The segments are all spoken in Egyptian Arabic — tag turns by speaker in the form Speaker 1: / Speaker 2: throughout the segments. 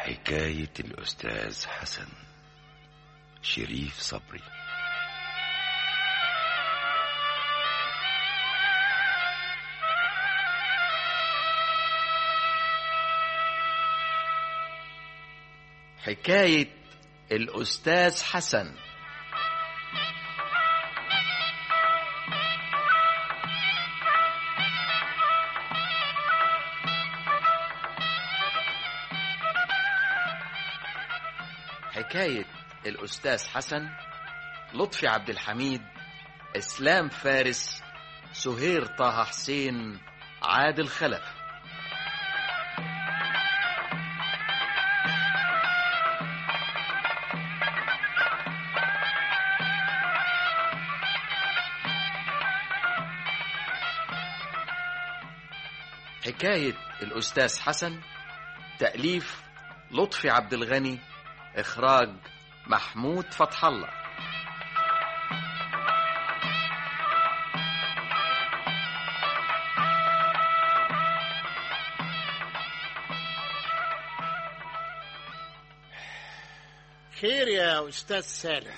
Speaker 1: حكاية الأستاذ حسن شريف صبري
Speaker 2: حكاية الأستاذ حسن حكاية الأستاذ حسن لطفي عبد الحميد إسلام فارس سهير طه حسين عادل خلف حكاية الأستاذ حسن تأليف لطفي عبد الغني إخراج محمود فتح الله
Speaker 3: خير يا أستاذ سالم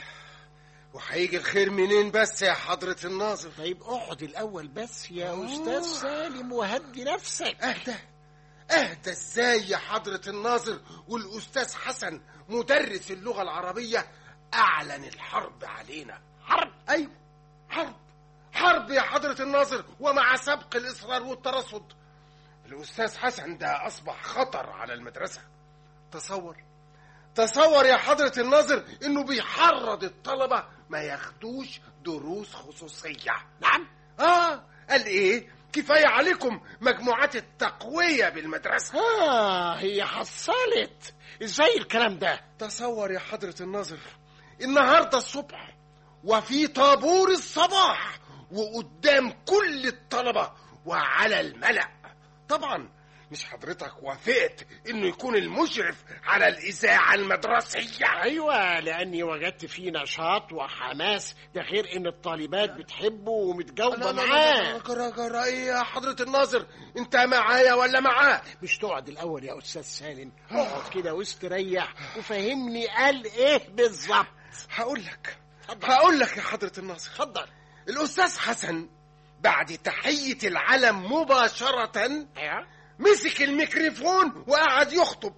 Speaker 4: وهيجي الخير منين بس يا حضرة الناظر
Speaker 3: طيب اقعد الأول بس يا أستاذ سالم وهدي نفسك
Speaker 4: اهدى اهدى ازاي يا حضرة الناظر والأستاذ حسن مدرس اللغة العربية أعلن الحرب علينا
Speaker 3: حرب
Speaker 4: أيوة حرب حرب يا حضرة الناظر ومع سبق الإصرار والترصد الأستاذ حسن ده أصبح خطر على المدرسة تصور تصور يا حضرة الناظر إنه بيحرض الطلبة ما ياخدوش دروس خصوصية
Speaker 3: نعم
Speaker 4: آه قال إيه كفاية عليكم مجموعات التقوية بالمدرسة
Speaker 3: آه هي حصلت ازاي الكلام ده
Speaker 4: تصور يا حضرة الناظر النهاردة الصبح وفي طابور الصباح وقدام كل الطلبة وعلى الملأ طبعا مش حضرتك وافقت انه يكون المشرف على الاذاعه المدرسيه
Speaker 3: ايوه لاني وجدت فيه نشاط وحماس ده غير ان الطالبات بتحبه ومتجاوبه معاه
Speaker 4: جرى جرى ايه يا حضره الناظر انت معايا ولا معاه
Speaker 3: مش تقعد الاول يا استاذ سالم اقعد كده واستريح وفهمني قال ايه بالظبط
Speaker 4: هقول لك
Speaker 3: اتفضل.
Speaker 4: هقول لك يا حضره الناظر
Speaker 3: اتفضل
Speaker 4: الاستاذ حسن بعد تحيه العلم مباشره
Speaker 3: ايوه
Speaker 4: مسك الميكروفون وقعد يخطب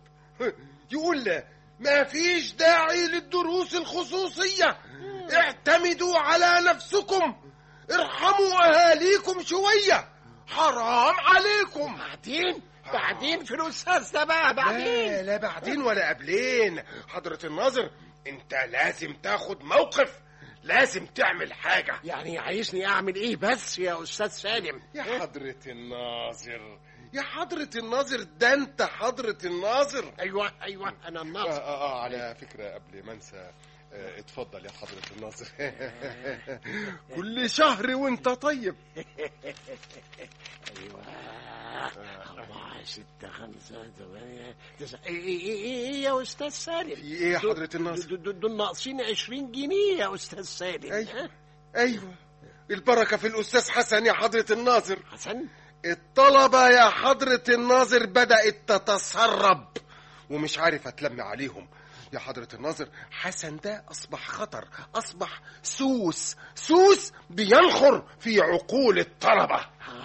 Speaker 4: يقول ما فيش داعي للدروس الخصوصية اعتمدوا على نفسكم ارحموا أهاليكم شوية حرام عليكم
Speaker 3: بعدين بعدين في الاستاذ ده بقى
Speaker 4: لا
Speaker 3: بعدين
Speaker 4: لا بعدين ولا قبلين حضرة الناظر انت لازم تاخد موقف لازم تعمل حاجة
Speaker 3: يعني عايزني اعمل ايه بس يا استاذ سالم
Speaker 4: يا حضرة الناظر يا حضرة الناظر ده انت حضرة الناظر
Speaker 3: ايوه ايوه انا
Speaker 4: آه,
Speaker 3: الناظر
Speaker 4: آه, آه على فكرة قبل ما انسى آه اتفضل يا حضرة الناظر كل شهر وانت طيب
Speaker 3: ايوه أربعة ستة خمسة ثمانية تسعة إيه إيه إيه إيه يا أستاذ سالم
Speaker 4: في ايه يا حضرة الناظر
Speaker 3: دول- دول دول ناقصين عشرين جنيه يا أستاذ سالم
Speaker 4: ايوه ايوه البركة في الأستاذ حسن يا حضرة الناظر
Speaker 3: حسن
Speaker 4: الطلبة يا حضرة الناظر بدأت تتسرب ومش عارف أتلم عليهم يا حضرة الناظر حسن ده أصبح خطر أصبح سوس سوس بينخر في عقول الطلبة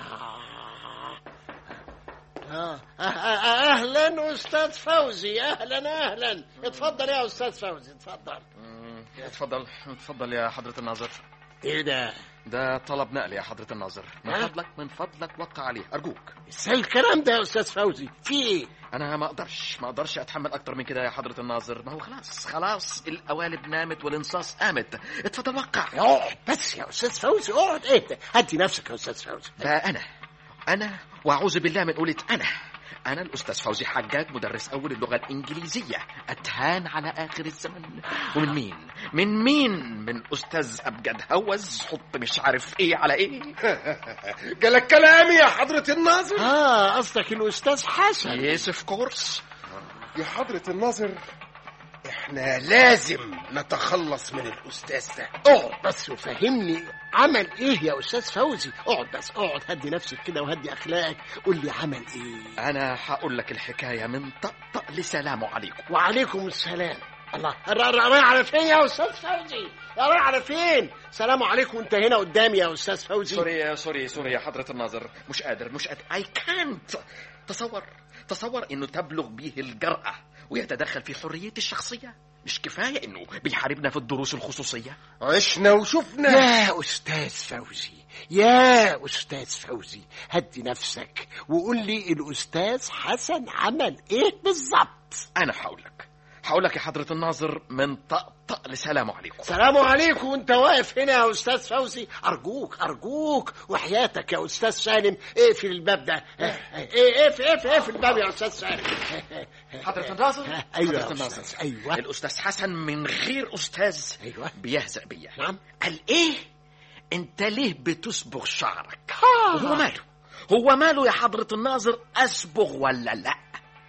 Speaker 3: آه. آه. آه. أهلا أستاذ فوزي أهلا أهلا اتفضل يا أستاذ فوزي اتفضل
Speaker 2: اتفضل اتفضل يا حضرة الناظر
Speaker 3: إيه ده
Speaker 2: ده طلب نقل يا حضرة الناظر من
Speaker 3: ها؟
Speaker 2: فضلك من فضلك وقع عليه أرجوك
Speaker 3: إزاي الكلام ده يا أستاذ فوزي في إيه
Speaker 2: أنا ما أقدرش ما أقدرش أتحمل أكتر من كده يا حضرة الناظر ما هو خلاص خلاص القوالب نامت والانصاص قامت اتفضل وقع
Speaker 3: اقعد بس يا أستاذ فوزي اقعد اهدى هدي نفسك يا أستاذ فوزي
Speaker 2: ده أنا أنا وأعوذ بالله من قولة أنا أنا الأستاذ فوزي حجاج مدرس أول اللغة الإنجليزية أتهان على آخر الزمن ومن مين؟ من مين؟ من أستاذ أبجد هوز حط مش عارف إيه على إيه
Speaker 4: جالك كلامي يا حضرة الناظر
Speaker 3: آه قصدك الأستاذ حسن
Speaker 2: يس اوف كورس
Speaker 4: يا حضرة الناظر احنا لازم نتخلص من الأستاذ ده
Speaker 3: اقعد بس وفهمني عمل ايه يا استاذ فوزي اقعد بس اقعد هدي نفسك كده وهدي اخلاقك قول لي عمل ايه
Speaker 2: انا هقول لك الحكايه من طقطق لسلام عليكم
Speaker 3: وعليكم السلام الله را- را- رايح على فين يا استاذ فوزي يا رايح على فين سلام عليكم انت هنا قدامي يا استاذ فوزي
Speaker 2: سوري سوري سوري يا حضرة الناظر مش قادر مش قادر اي كانت تصور تصور انه تبلغ به الجرأة ويتدخل في حريتي الشخصية مش كفاية انه بيحاربنا في الدروس الخصوصية
Speaker 4: عشنا وشفنا
Speaker 3: يا استاذ فوزي يا استاذ فوزي هدي نفسك وقول لي الاستاذ حسن عمل ايه بالظبط
Speaker 2: انا هقول لك هقول لك يا حضرة الناظر من طقطق لسلام عليكم
Speaker 3: سلام عليكم وانت واقف هنا يا استاذ فوزي ارجوك ارجوك وحياتك يا استاذ سالم اقفل الباب ده ايه اقفل اقفل اقفل الباب يا استاذ سالم
Speaker 2: حضرة الناظر
Speaker 3: ايوه
Speaker 2: حضرة
Speaker 3: يا
Speaker 2: الناظر
Speaker 3: استاذ ايوه
Speaker 2: الأستاذ حسن من غير أستاذ
Speaker 3: ايوه
Speaker 2: بيهزأ بيا
Speaker 3: نعم
Speaker 2: قال إيه أنت ليه بتصبغ شعرك
Speaker 3: آه.
Speaker 2: وهو ماله هو ماله يا حضرة الناظر أصبغ ولا لا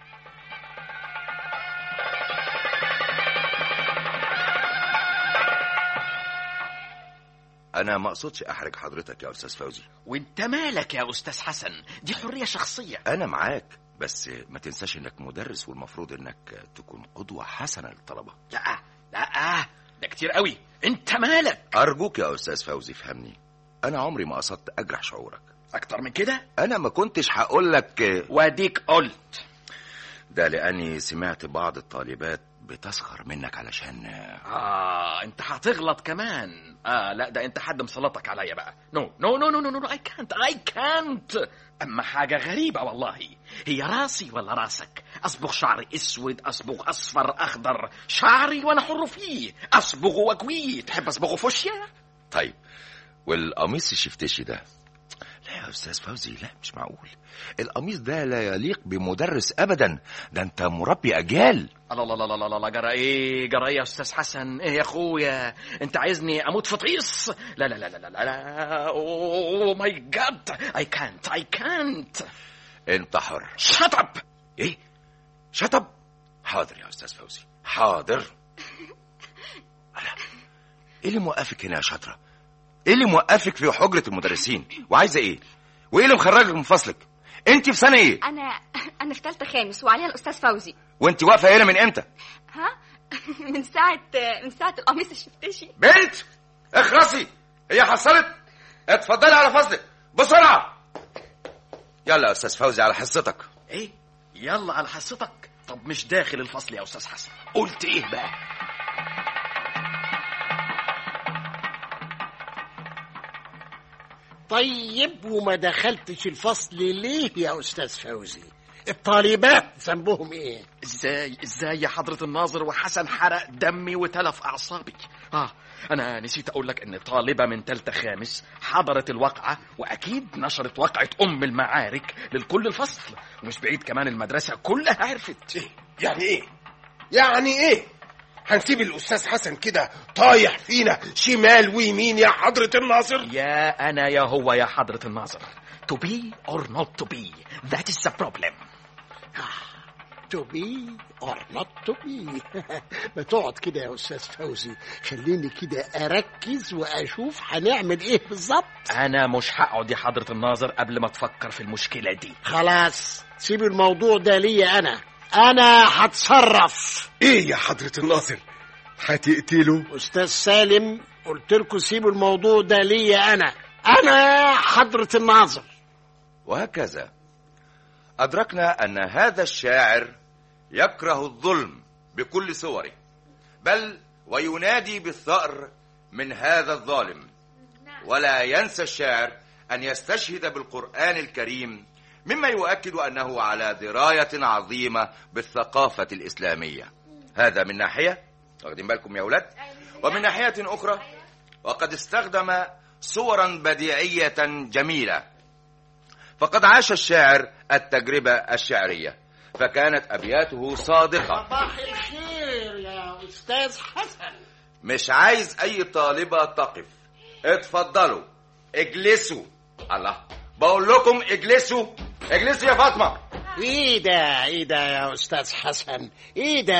Speaker 1: انا ما اقصدش احرج حضرتك يا استاذ فوزي
Speaker 2: وانت مالك يا أستاذ حسن دي حرية شخصية
Speaker 1: انا معاك بس ما تنساش انك مدرس والمفروض انك تكون قدوة حسنة للطلبة
Speaker 2: لا لا ده كتير قوي انت مالك
Speaker 1: ارجوك يا استاذ فوزي فهمني انا عمري ما قصدت اجرح شعورك
Speaker 2: أكتر من كده
Speaker 1: انا ما كنتش هقول لك
Speaker 2: واديك قلت
Speaker 1: ده لاني سمعت بعض الطالبات بتسخر منك علشان
Speaker 2: آه أنت هتغلط كمان آه لا ده أنت حد مسلطك عليا بقى نو نو نو نو نو نو أي كانت أي كانت أما حاجة غريبة والله هي راسي ولا راسك أصبغ شعري أسود أصبغ أصفر أخضر شعري وأنا حر فيه أصبغه وأكويه تحب أصبغه فوشيا
Speaker 1: طيب والقميص الشفتشي ده لا يا استاذ فوزي لا مش معقول القميص ده لا يليق بمدرس ابدا ده انت مربي اجيال
Speaker 2: الله الله الله الله الله جرى ايه جرى ايه يا استاذ حسن ايه يا اخويا انت عايزني اموت في طيس لا لا لا لا لا لا اوه ماي جاد اي كانت اي كانت
Speaker 1: انت حر
Speaker 2: شت اب
Speaker 1: ايه شطب حاضر يا استاذ فوزي حاضر ألا، ايه اللي موقفك هنا يا شاطره ايه اللي موقفك في حجره المدرسين وعايزه ايه وايه اللي مخرجك من فصلك انت في سنه ايه
Speaker 5: انا انا في ثالثه خامس وعليها الاستاذ فوزي
Speaker 1: وانت واقفه هنا من امتى
Speaker 5: ها من ساعه من ساعه القميص الشفتشي
Speaker 1: بنت اخرسي هي حصلت اتفضلي على فصلك بسرعه يلا يا استاذ فوزي على حصتك
Speaker 2: ايه يلا على حصتك طب مش داخل الفصل يا استاذ حسن قلت ايه بقى
Speaker 3: طيب وما دخلتش الفصل ليه يا استاذ فوزي الطالبات ذنبهم ايه
Speaker 2: ازاي ازاي يا حضرة الناظر وحسن حرق دمي وتلف اعصابي اه انا نسيت اقول لك ان طالبة من تالتة خامس حضرت الواقعة واكيد نشرت واقعة ام المعارك للكل الفصل ومش بعيد كمان المدرسة كلها عرفت
Speaker 4: يعني ايه يعني ايه هنسيب الأستاذ حسن كده طايح فينا شمال ويمين يا حضرة الناصر
Speaker 2: يا انا يا هو يا حضرة الناظر to be or not to be that is the problem
Speaker 3: to be or not to be ما تقعد كده يا استاذ فوزي خليني كده اركز واشوف هنعمل ايه بالظبط
Speaker 2: انا مش هقعد يا حضرة الناظر قبل ما تفكر في المشكلة دي
Speaker 3: خلاص سيب الموضوع ده ليا انا انا هتصرف
Speaker 4: ايه يا حضرة الناصر هتقتله
Speaker 3: استاذ سالم قلت لكم سيبوا الموضوع ده ليا انا انا حضرة الناظر
Speaker 1: وهكذا أدركنا أن هذا الشاعر يكره الظلم بكل صوره بل وينادي بالثأر من هذا الظالم ولا ينسى الشاعر أن يستشهد بالقرآن الكريم مما يؤكد أنه على دراية عظيمة بالثقافة الإسلامية هذا من ناحية واخدين بالكم يا أولاد ومن ناحية أخرى وقد استخدم صورا بديعية جميلة فقد عاش الشاعر التجربة الشعرية فكانت أبياته صادقة
Speaker 3: صباح الخير يا استاذ حسن
Speaker 1: مش عايز أي طالبة تقف اتفضلوا اجلسوا الله بقول لكم اجلسوا اجلسوا يا فاطمة
Speaker 3: ايه ده ايه ده يا استاذ حسن ايه ده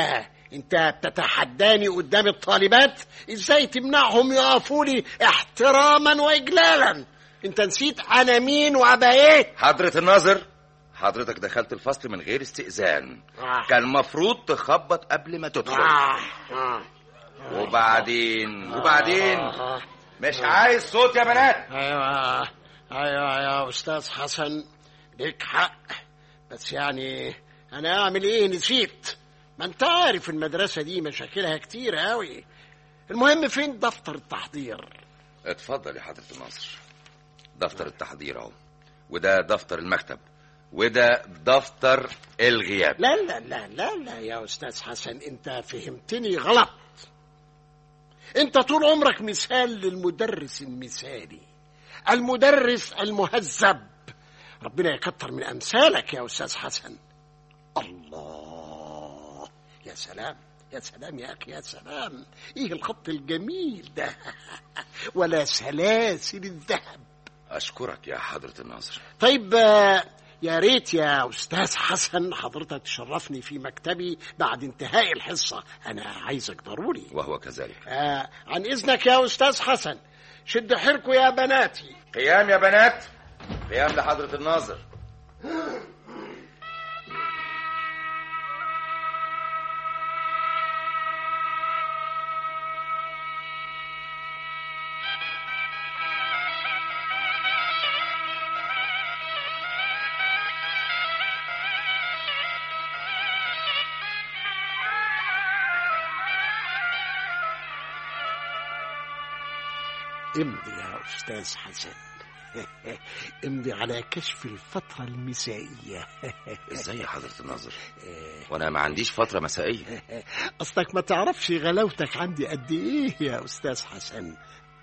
Speaker 3: انت بتتحداني قدام الطالبات ازاي تمنعهم يقفوا لي احتراما واجلالا انت نسيت انا مين وابقى ايه
Speaker 1: حضرة الناظر حضرتك دخلت الفصل من غير استئذان
Speaker 3: آه.
Speaker 1: كان مفروض تخبط قبل ما تدخل
Speaker 3: آه. آه.
Speaker 1: وبعدين وبعدين
Speaker 3: آه.
Speaker 1: مش عايز صوت يا بنات
Speaker 3: ايوه ايوه يا استاذ حسن ليك حق بس يعني انا اعمل ايه نسيت ما انت عارف المدرسه دي مشاكلها كتير قوي المهم فين دفتر التحضير
Speaker 1: اتفضل يا حضرة الناظر دفتر التحضير اهو وده دفتر المكتب وده دفتر الغياب
Speaker 3: لا لا لا لا لا يا استاذ حسن انت فهمتني غلط انت طول عمرك مثال للمدرس المثالي المدرس المهذب ربنا يكتر من امثالك يا استاذ حسن الله يا سلام يا سلام يا اخي يا سلام ايه الخط الجميل ده ولا سلاسل الذهب
Speaker 1: اشكرك يا حضرة الناظر
Speaker 3: طيب آه، يا ريت يا استاذ حسن حضرتك تشرفني في مكتبي بعد انتهاء الحصه انا عايزك ضروري
Speaker 1: وهو كذلك
Speaker 3: آه عن اذنك يا استاذ حسن شد حيلكوا يا بناتي
Speaker 1: قيام يا بنات قيام لحضرة الناظر
Speaker 3: امضي يا استاذ حسن امضي على كشف الفتره المسائيه
Speaker 1: ازاي يا حضرة الناظر وانا ما عنديش فترة مسائية
Speaker 3: اصلك ما تعرفش غلاوتك عندي قد ايه يا استاذ حسن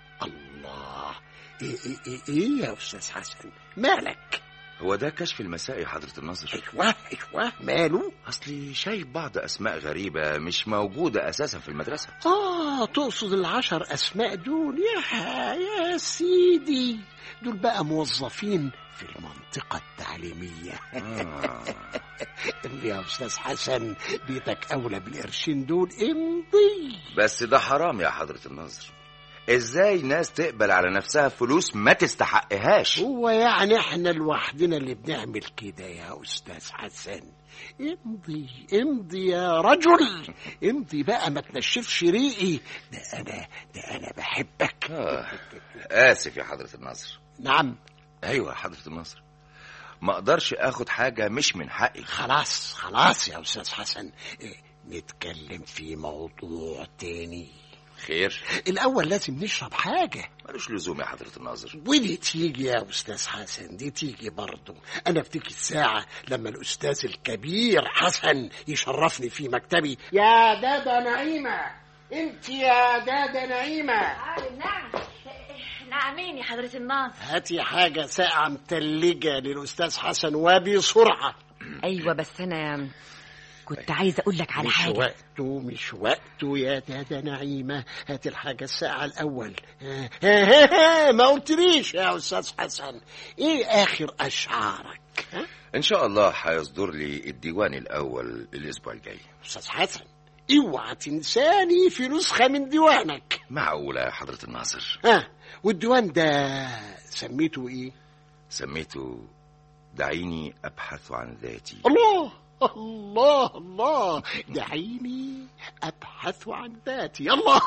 Speaker 3: الله ايه ايه ايه, إيه يا استاذ حسن مالك
Speaker 1: هو ده كشف المسائي يا حضرة الناظر
Speaker 3: ايوه ايوه ماله
Speaker 1: اصلي شايف بعض اسماء غريبة مش موجودة اساسا في المدرسة
Speaker 3: اه تقصد العشر اسماء دول يا يا سيدي دول بقى موظفين في المنطقة التعليمية
Speaker 1: آه.
Speaker 3: امضي يا استاذ حسن بيتك اولى بالقرشين دول امضي
Speaker 1: بس ده حرام يا حضرة الناظر ازاي ناس تقبل على نفسها فلوس ما تستحقهاش
Speaker 3: هو يعني احنا لوحدنا اللي بنعمل كده يا استاذ حسن امضي امضي يا رجل امضي بقى ما تنشفش ريقي ده انا ده انا بحبك
Speaker 1: آه. اسف يا حضرة الناظر
Speaker 3: نعم
Speaker 1: ايوه يا حضرة الناظر ما اقدرش اخد حاجة مش من حقي
Speaker 3: خلاص خلاص يا استاذ حسن إيه، نتكلم في موضوع تاني
Speaker 1: خير
Speaker 3: الاول لازم نشرب حاجه
Speaker 1: ملوش لزوم يا حضرة الناظر
Speaker 3: ودي تيجي يا استاذ حسن دي تيجي برضه انا افتكر الساعه لما الاستاذ الكبير حسن يشرفني في مكتبي يا دادا نعيمه انت يا دادا نعيمه
Speaker 5: نعم نعمين يا حضرة الناظر
Speaker 3: هاتي حاجه ساقعه متلجه للاستاذ حسن وبسرعه
Speaker 6: ايوه بس انا كنت عايزه اقول لك على
Speaker 3: مش
Speaker 6: حاجه
Speaker 3: وقته مش وقته يا دادا نعيمة هات الحاجة الساعة الأول ها ها ها ما قلتليش يا أستاذ حسن إيه آخر أشعارك ها؟
Speaker 1: ان شاء الله هيصدر لي الديوان الاول الاسبوع الجاي
Speaker 3: أستاذ حسن اوعى تنساني في نسخة من ديوانك
Speaker 1: معقولة يا حضرة الناظر
Speaker 3: ها والديوان ده سميته إيه
Speaker 1: سميته دعيني ابحث عن ذاتي
Speaker 3: الله الله الله دعيني أبحث عن ذاتي الله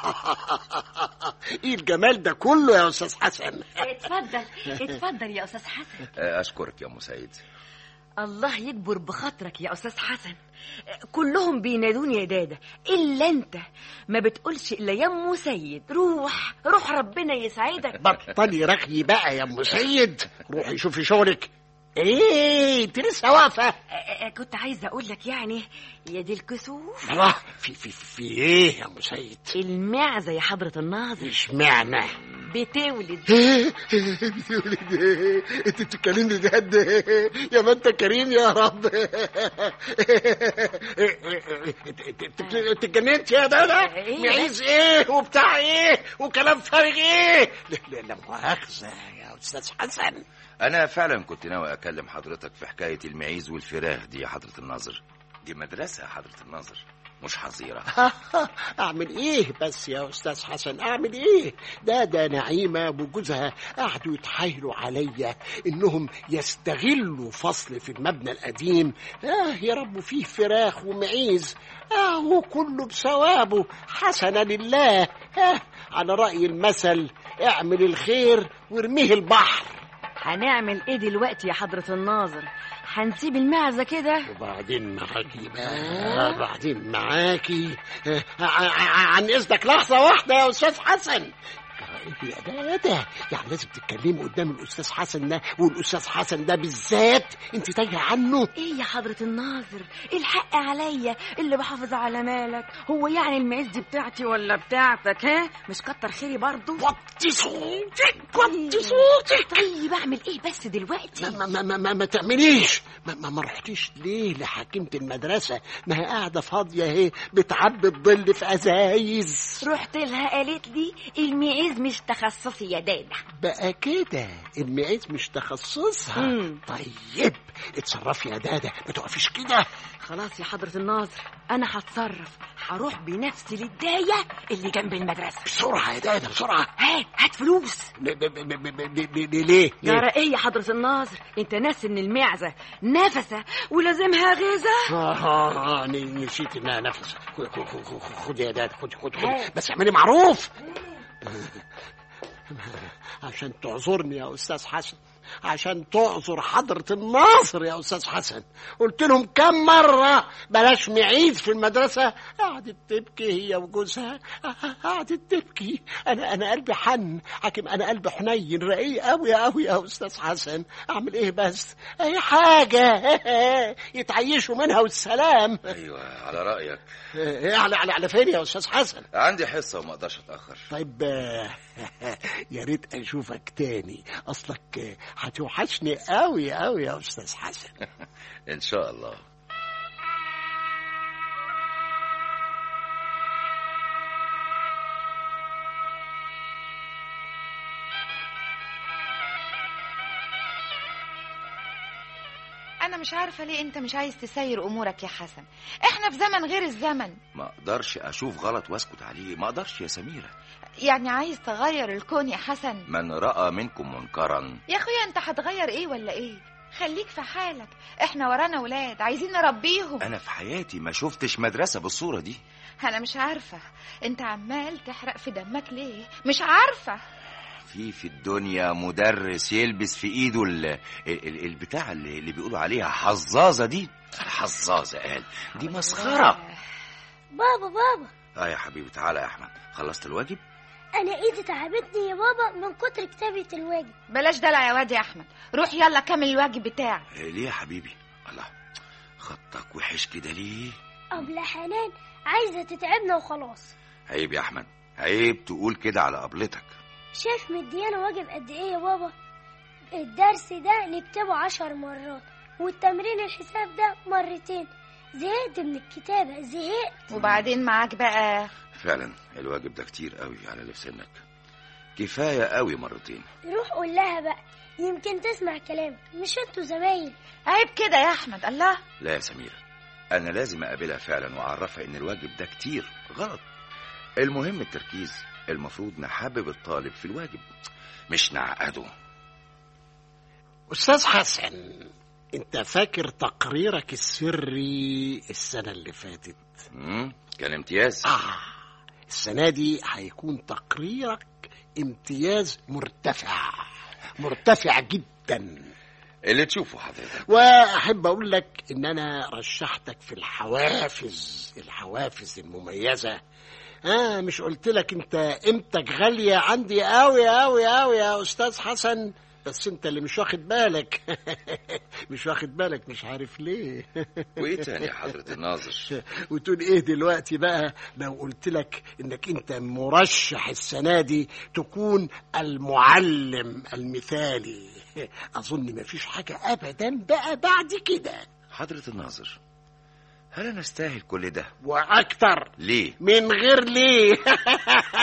Speaker 3: إيه الجمال ده كله يا أستاذ حسن
Speaker 5: اتفضل اتفضل يا أستاذ حسن
Speaker 1: اشكرك يا ام سعيد
Speaker 6: الله يكبر بخاطرك يا استاذ حسن كلهم بينادوني يا دادا الا انت ما بتقولش الا يا ام سيد روح روح ربنا يسعدك
Speaker 3: بطلي رغي بقى يا ام سيد روحي شوفي شغلك ايه انت لسه واقفه
Speaker 6: أ- أ- كنت عايزه اقول لك يعني يا دي الكسوف
Speaker 3: الله في في في ايه يا ام سيد
Speaker 6: المعزه يا حضره الناظر
Speaker 3: اشمعنى
Speaker 6: بتولد
Speaker 3: بتولد ايه انت بتتكلمي بجد يا ما انت كريم يا رب انت اتجننت يا دادا
Speaker 6: إيه؟
Speaker 3: معيز ايه وبتاع ايه وكلام فارغ ايه لا لا لا مؤاخذه يا استاذ حسن
Speaker 1: انا فعلا كنت ناوي اكلم حضرتك في حكاية المعيز والفراخ دي يا حضرة الناظر دي مدرسة يا حضرة الناظر مش حظيرة
Speaker 3: اعمل ايه بس يا استاذ حسن اعمل ايه ده ده نعيمه وجوزها قعدوا يتحايلوا عليا انهم يستغلوا فصل في المبنى القديم اه يربوا فيه فراخ ومعيز اه وكله بثوابه حسنا لله اه على راي المثل اعمل الخير وارميه البحر
Speaker 6: هنعمل ايه دلوقتي يا حضرة الناظر هنسيب المعزة كده
Speaker 3: وبعدين معاكي بقى بعدين معاكي آه، ع- ع- عن اذنك لحظه واحده يا استاذ حسن ايه ده ده ده يعني لازم تتكلمي قدام الاستاذ حسن ده والاستاذ حسن ده بالذات انت تايهه عنه
Speaker 6: ايه يا حضرة الناظر الحق عليا اللي بحافظ على مالك هو يعني المعز دي بتاعتي ولا بتاعتك ها مش كتر خيري برضو
Speaker 3: وطي صوتك وطي صوتك
Speaker 6: طيب اعمل ايه بس دلوقتي
Speaker 3: ما, ما, ما, ما, ما تعمليش ما, ما, ما رحتيش ليه لحكيمة المدرسة ما هي قاعدة فاضية اهي بتعبي الظل في أزايز
Speaker 6: رحت لها قالت لي المعيز مش تخصصي يا دادا
Speaker 3: بقى كده المعيز مش تخصصها
Speaker 6: مم.
Speaker 3: طيب اتصرفي يا دادا ما تقفيش كده
Speaker 6: خلاص يا حضرة الناظر انا هتصرف هروح بنفسي للداية اللي جنب المدرسة
Speaker 3: بسرعة يا دادا بسرعة
Speaker 6: هات هات فلوس
Speaker 3: ب- ب- ب- ب- ب- ب- ب- ليه ليه
Speaker 6: جرى ايه يا حضرة الناظر انت ناس ان المعزة نفسة ولازمها غذاء
Speaker 3: آه, آه, آه ن- نسيت انها نفس خد خد خد خد يا دادا خد خد
Speaker 6: هات.
Speaker 3: خد بس اعملي معروف عشان تعذرني يا استاذ حسن عشان تعذر حضرة الناصر يا أستاذ حسن قلت لهم كم مرة بلاش معيد في المدرسة قعدت تبكي هي وجوزها قعدت تبكي أنا أنا قلبي حن حاكم أنا قلبي حنين رقيق أوي أوي يا أستاذ حسن أعمل إيه بس أي حاجة يتعيشوا منها والسلام
Speaker 1: ايوه على رايك
Speaker 3: إيه على على على فين يا أستاذ حسن
Speaker 1: عندي حصه وما اقدرش اتاخر
Speaker 3: طيب آه، يا ريت اشوفك تاني اصلك آه، هتوحشني قوي قوي يا استاذ حسن
Speaker 1: ان شاء الله
Speaker 5: انا مش عارفه ليه انت مش عايز تسير امورك يا حسن احنا في زمن غير الزمن
Speaker 1: ما اقدرش اشوف غلط واسكت عليه ما اقدرش يا سميره
Speaker 5: يعني عايز تغير الكون يا حسن
Speaker 1: من راى منكم منكرا
Speaker 5: يا اخويا انت هتغير ايه ولا ايه خليك في حالك احنا ورانا ولاد عايزين نربيهم
Speaker 1: انا في حياتي ما شفتش مدرسه بالصوره دي
Speaker 5: انا مش عارفه انت عمال تحرق في دمك ليه مش عارفه
Speaker 1: في في الدنيا مدرس يلبس في ايده ال ال ال البتاع اللي, اللي بيقولوا عليها حظاظه دي حظاظه قال دي مسخره
Speaker 7: بابا بابا
Speaker 1: اه يا حبيبي تعالى يا احمد خلصت الواجب
Speaker 7: انا ايدي تعبتني يا بابا من كتر كتابة الواجب
Speaker 5: بلاش دلع يا واد يا احمد روح يلا كمل الواجب بتاعك
Speaker 1: إيه ليه يا حبيبي الله خطك وحش كده ليه
Speaker 7: ابلة حنان عايزة تتعبنا وخلاص
Speaker 1: عيب يا احمد عيب تقول كده على قبلتك
Speaker 7: شايف مديانا واجب قد ايه يا بابا الدرس ده نكتبه عشر مرات والتمرين الحساب ده مرتين زهقت من الكتابة زهقت
Speaker 5: وبعدين معاك بقى
Speaker 1: فعلا الواجب ده كتير قوي على اللي في سنك كفايه قوي مرتين
Speaker 7: روح قول لها بقى يمكن تسمع كلامك مش انتوا زمايل
Speaker 5: عيب كده يا احمد الله
Speaker 1: لا يا سميرة أنا لازم أقابلها فعلا وأعرفها إن الواجب ده كتير غلط المهم التركيز المفروض نحبب الطالب في الواجب مش نعقده
Speaker 3: استاذ حسن انت فاكر تقريرك السري السنة اللي فاتت
Speaker 1: مم؟ كان امتياز
Speaker 3: آه السنة دي هيكون تقريرك امتياز مرتفع مرتفع جدا
Speaker 1: اللي تشوفه حضرتك
Speaker 3: واحب اقول لك ان انا رشحتك في الحوافز الحوافز المميزه اه مش قلت لك انت قيمتك غاليه عندي قوي قوي قوي يا استاذ حسن بس انت اللي مش واخد بالك مش واخد بالك مش عارف ليه
Speaker 1: وإيه تاني يا حضرة الناظر
Speaker 3: وتقول ايه دلوقتي بقى لو قلت لك انك انت مرشح السنه دي تكون المعلم المثالي اظن مفيش حاجه ابدا بقى بعد كده
Speaker 1: حضرة الناظر هل أنا أستاهل كل ده
Speaker 3: واكتر
Speaker 1: ليه
Speaker 3: من غير ليه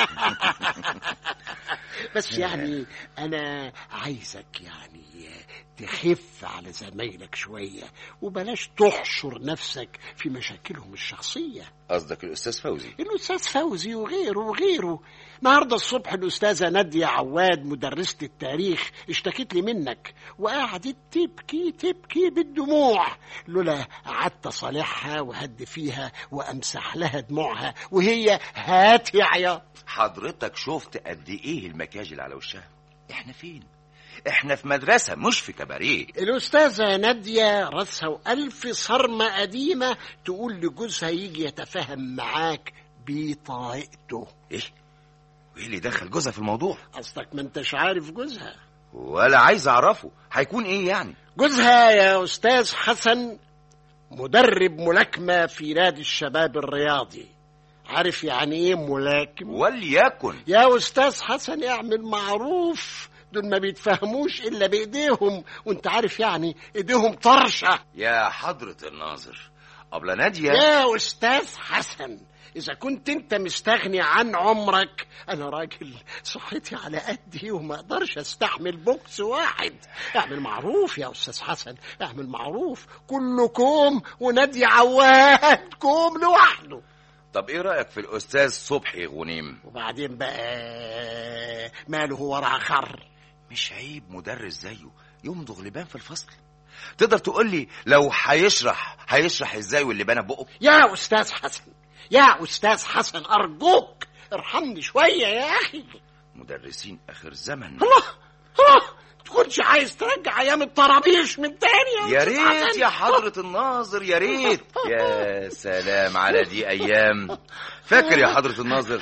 Speaker 3: بس يعني انا عايزك يعني تخف على زمايلك شوية وبلاش تحشر نفسك في مشاكلهم الشخصية
Speaker 1: قصدك الاستاذ فوزي
Speaker 3: الأستاذ فوزي وغيره وغيره النهاردة الصبح الأستاذة نادية عواد مدرسة التاريخ اشتكت لي منك وقعدت تبكي تبكي بالدموع لولا قعدت أصالحها وهد فيها وأمسح لها دموعها وهي هات يا عياط
Speaker 1: حضرتك شفت قد ايه المكياج اللي على وشها احنا فين احنا في مدرسة مش في كباريه
Speaker 3: الأستاذة نادية راسها وألف صرمة قديمة تقول لجوزها يجي يتفاهم معاك بطريقته
Speaker 1: ايه وايه اللي دخل جوزها في الموضوع
Speaker 3: قصدك ما انتش عارف جوزها
Speaker 1: ولا عايز اعرفه هيكون ايه يعني
Speaker 3: جوزها يا أستاذ حسن مدرب ملاكمة في نادي الشباب الرياضي عارف يعني ايه ملاكم
Speaker 1: وليكن
Speaker 3: يا أستاذ حسن اعمل معروف دول ما بيتفهموش إلا بإيديهم وانت عارف يعني إيديهم طرشة
Speaker 1: يا حضرة الناظر أبلة نادية
Speaker 3: يا أستاذ حسن إذا كنت أنت مستغني عن عمرك أنا راجل صحتي على قدي وما أقدرش أستحمل بوكس واحد اعمل معروف يا أستاذ حسن اعمل معروف كله كوم ونادي عواد كوم لوحده
Speaker 1: طب ايه رأيك في الأستاذ صبحي غنيم
Speaker 3: وبعدين بقى ماله هو رعى خر
Speaker 1: مش عيب مدرس زيه يمضغ لبان في الفصل تقدر تقول لي لو هيشرح هيشرح ازاي واللي بانه بقه
Speaker 3: يا أستاذ حسن يا أستاذ حسن أرجوك ارحمني شوية يا أخي
Speaker 1: مدرسين آخر زمن
Speaker 3: الله الله تكونش عايز ترجع أيام الطرابيش من تاني
Speaker 1: يا
Speaker 3: أستاذ
Speaker 1: ريت
Speaker 3: حسن؟
Speaker 1: يا حضرة الناظر يا ريت يا سلام على دي أيام فاكر يا حضرة الناظر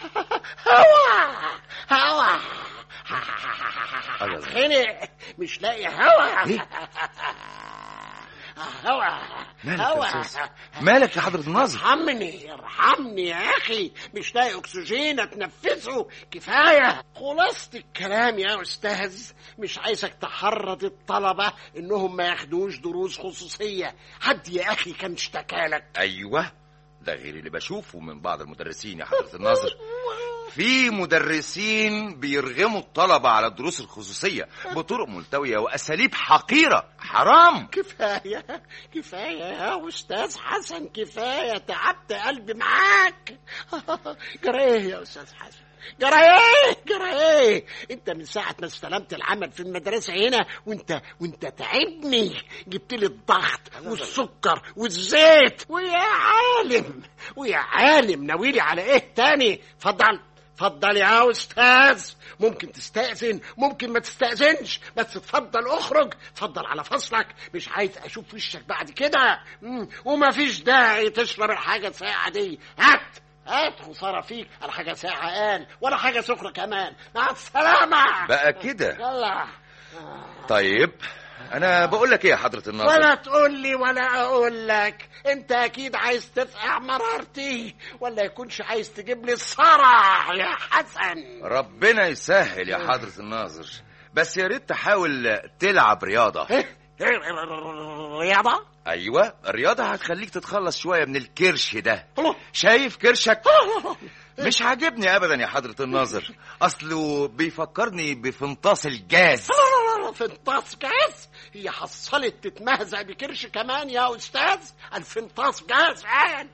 Speaker 3: هوا هوا
Speaker 1: الله.
Speaker 3: خنق مش لاقي هوا
Speaker 1: إيه؟
Speaker 3: هوا
Speaker 1: مالك يا
Speaker 3: هوا
Speaker 1: أستاذ؟ مالك يا حضرة الناظر
Speaker 3: ارحمني ارحمني يا اخي مش لاقي اكسجين اتنفسه كفايه خلاصه الكلام يا استاذ مش عايزك تحرض الطلبه انهم ما ياخدوش دروس خصوصيه حد يا اخي كان اشتكالك
Speaker 1: أيوة ده غير اللي بشوفه من بعض المدرسين يا حضرة الناظر في مدرسين بيرغموا الطلبة على الدروس الخصوصية بطرق ملتوية وأساليب حقيرة حرام
Speaker 3: كفايه كفايه يا استاذ حسن كفايه تعبت قلبي معاك جرى ايه يا استاذ حسن جرى ايه جرى ايه انت من ساعه ما استلمت العمل في المدرسه هنا وانت وانت تعبني جبت لي الضغط والسكر والزيت ويا عالم ويا عالم ناويلي على ايه تاني اتفضل اتفضل يا استاذ ممكن تستأذن ممكن ما تستأذنش بس اتفضل اخرج اتفضل على فصلك مش عايز اشوف وشك بعد كده مم، وما فيش داعي تشرب الحاجة ساعة دي هات هات خسارة فيك على حاجة ساعة قال ولا حاجة سخرة كمان مع السلامة
Speaker 1: بقى كده
Speaker 3: يلا
Speaker 1: طيب أنا بقول لك إيه يا حضرة الناظر
Speaker 3: ولا تقول لي ولا اقول لك انت اكيد عايز تفقع مرارتي ولا يكونش عايز تجيب لي الصرع يا حسن
Speaker 1: ربنا يسهل يا حضرة الناظر بس يا ريت تحاول تلعب رياضة
Speaker 3: رياضة
Speaker 1: أيوة الرياضة هتخليك تتخلص شوية من الكرش ده
Speaker 3: الله.
Speaker 1: شايف كرشك مش عاجبني أبدا يا حضرة الناظر أصله بيفكرني بفنطاس الجاز
Speaker 3: لا لا لا فنطاس جاز هي حصلت تتمهزق بكرش كمان يا استاذ الفنطاس جاز عين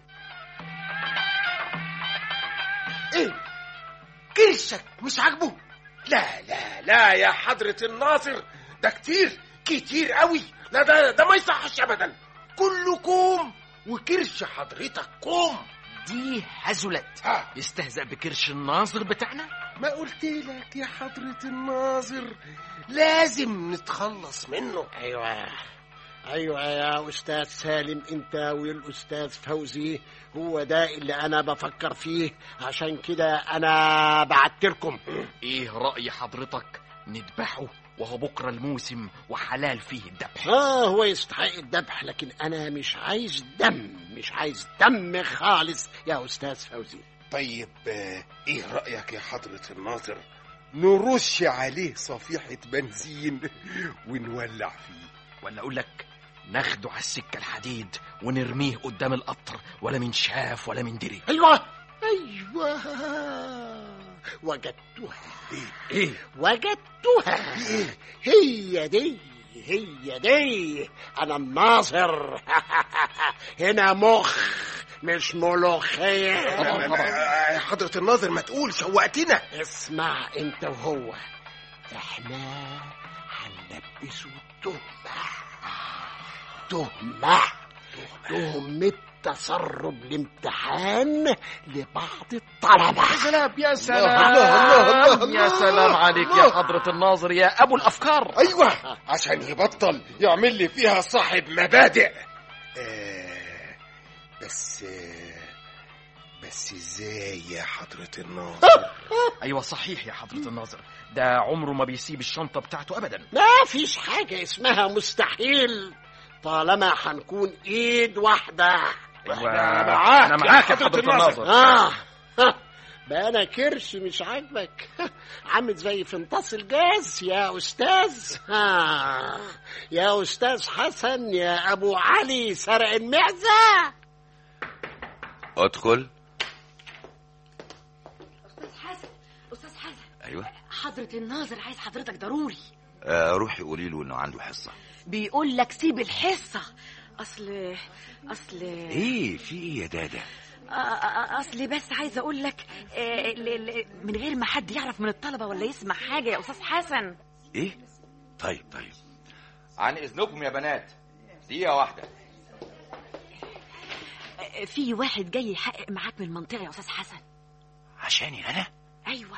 Speaker 4: ايه كرشك مش عاجبه لا لا لا يا حضرة الناصر ده كتير كتير قوي لا ده ده ما يصحش ابدا كله كوم وكرش حضرتك كوم
Speaker 2: دي هزلت
Speaker 4: ها.
Speaker 2: يستهزأ بكرش الناظر بتاعنا
Speaker 4: ما قلت لك يا حضرة الناظر لازم نتخلص منه
Speaker 3: ايوه ايوه يا استاذ سالم انت والاستاذ فوزي هو ده اللي انا بفكر فيه عشان كده انا بعت لكم
Speaker 2: ايه رأي حضرتك نذبحه وهو بكرة الموسم وحلال فيه الذبح
Speaker 3: اه هو يستحق الذبح لكن انا مش عايز دم مش عايز دم خالص يا استاذ فوزي
Speaker 4: طيب آه، ايه رأيك يا حضرة الناظر نرش عليه صفيحة بنزين ونولع فيه
Speaker 2: ولا اقول لك ناخده على السكة الحديد ونرميه قدام القطر ولا من شاف ولا من دري
Speaker 3: ايوه ايوه وجدتها
Speaker 2: ايه
Speaker 3: وجدتها هي دي هي دي انا الناظر هنا مخ مش ملوخية
Speaker 4: يا حضرة الناظر ما تقول شوقتنا
Speaker 3: اسمع انت وهو احنا هنلبسه تهمة تهمة تهمة تسرب الامتحان لبعض الطلبة
Speaker 2: سلام يا
Speaker 4: الله،
Speaker 2: سلام
Speaker 4: الله، الله،
Speaker 2: يا سلام عليك يا
Speaker 4: الله.
Speaker 2: حضرة الناظر يا أبو الأفكار
Speaker 4: ايوه عشان يبطل يعمل لي فيها صاحب مبادئ آه بس آه بس ازاي يا حضرة الناظر
Speaker 2: أيوة صحيح يا حضرة الناظر ده عمره ما بيسيب الشنطة بتاعته أبدا
Speaker 3: ما فيش حاجة اسمها مستحيل طالما هنكون ايد واحدة
Speaker 2: أيوة
Speaker 4: معاك
Speaker 2: أنا
Speaker 4: يا
Speaker 2: معاك يا
Speaker 4: حضرة
Speaker 2: حضرة
Speaker 4: الناظر.
Speaker 2: الناظر
Speaker 3: اه ها، بقى انا كرش مش عاجبك عامل زي فنطاس الجاز يا استاذ ها يا استاذ حسن يا ابو علي سرق المعزه
Speaker 1: ادخل
Speaker 6: استاذ حسن استاذ حسن
Speaker 1: ايوه
Speaker 6: حضرة الناظر عايز حضرتك ضروري
Speaker 1: آه روحي قولي له انه عنده حصه
Speaker 6: بيقول لك سيب الحصة اصل اصل
Speaker 1: ايه في ايه يا دادا
Speaker 6: آه، آه، اصل بس عايزه اقول لك آه، ل- ل- من غير ما حد يعرف من الطلبه ولا يسمع حاجه يا استاذ حسن
Speaker 1: ايه طيب طيب عن اذنكم يا بنات دقيقه واحده
Speaker 6: آه، في واحد جاي يحقق معاك من المنطقه يا استاذ حسن
Speaker 1: عشاني انا
Speaker 6: ايوه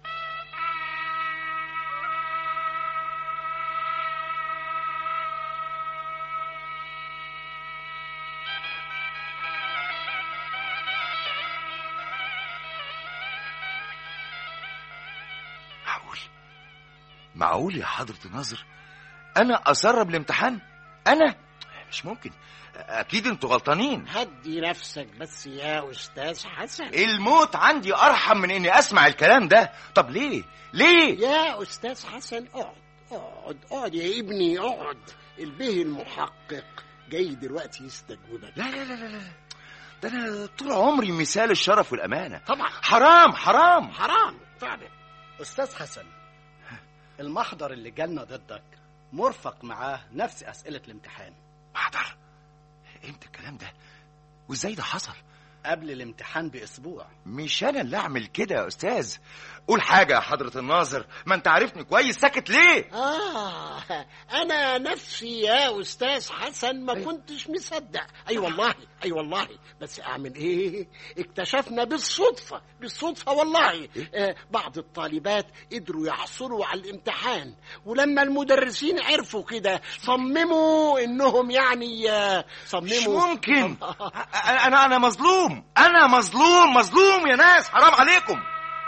Speaker 1: معقول معقول يا حضرة الناظر أنا أسرب الامتحان أنا مش ممكن أكيد أنتوا غلطانين
Speaker 3: هدي نفسك بس يا استاذ حسن
Speaker 1: الموت عندي أرحم من إني أسمع الكلام ده طب ليه ليه
Speaker 3: يا استاذ حسن اقعد اقعد اقعد يا ابني اقعد البه المحقق جاي دلوقتي يستجوبك
Speaker 1: لا لا لا لا لا ده أنا طول عمري مثال الشرف والأمانة
Speaker 3: طبعا
Speaker 1: حرام حرام
Speaker 3: حرام فعلا
Speaker 8: أستاذ حسن المحضر اللي جالنا ضدك مرفق معاه نفس أسئلة الامتحان
Speaker 1: محضر امتى الكلام ده وازاي ده حصل
Speaker 8: قبل الامتحان بأسبوع
Speaker 1: مش انا اللي اعمل كده يا استاذ قول حاجه يا حضره الناظر ما انت عارفني كويس ساكت ليه
Speaker 3: آه أنا نفسي يا أستاذ حسن ما كنتش مصدق أي والله أي والله بس أعمل إيه اكتشفنا بالصدفة بالصدفة والله آه بعض الطالبات قدروا يحصلوا على الامتحان ولما المدرسين عرفوا كده صمموا إنهم يعني آه
Speaker 1: مش
Speaker 3: صمموا
Speaker 1: ممكن انا انا انا مظلوم انا مظلوم مظلوم يا ناس حرام عليكم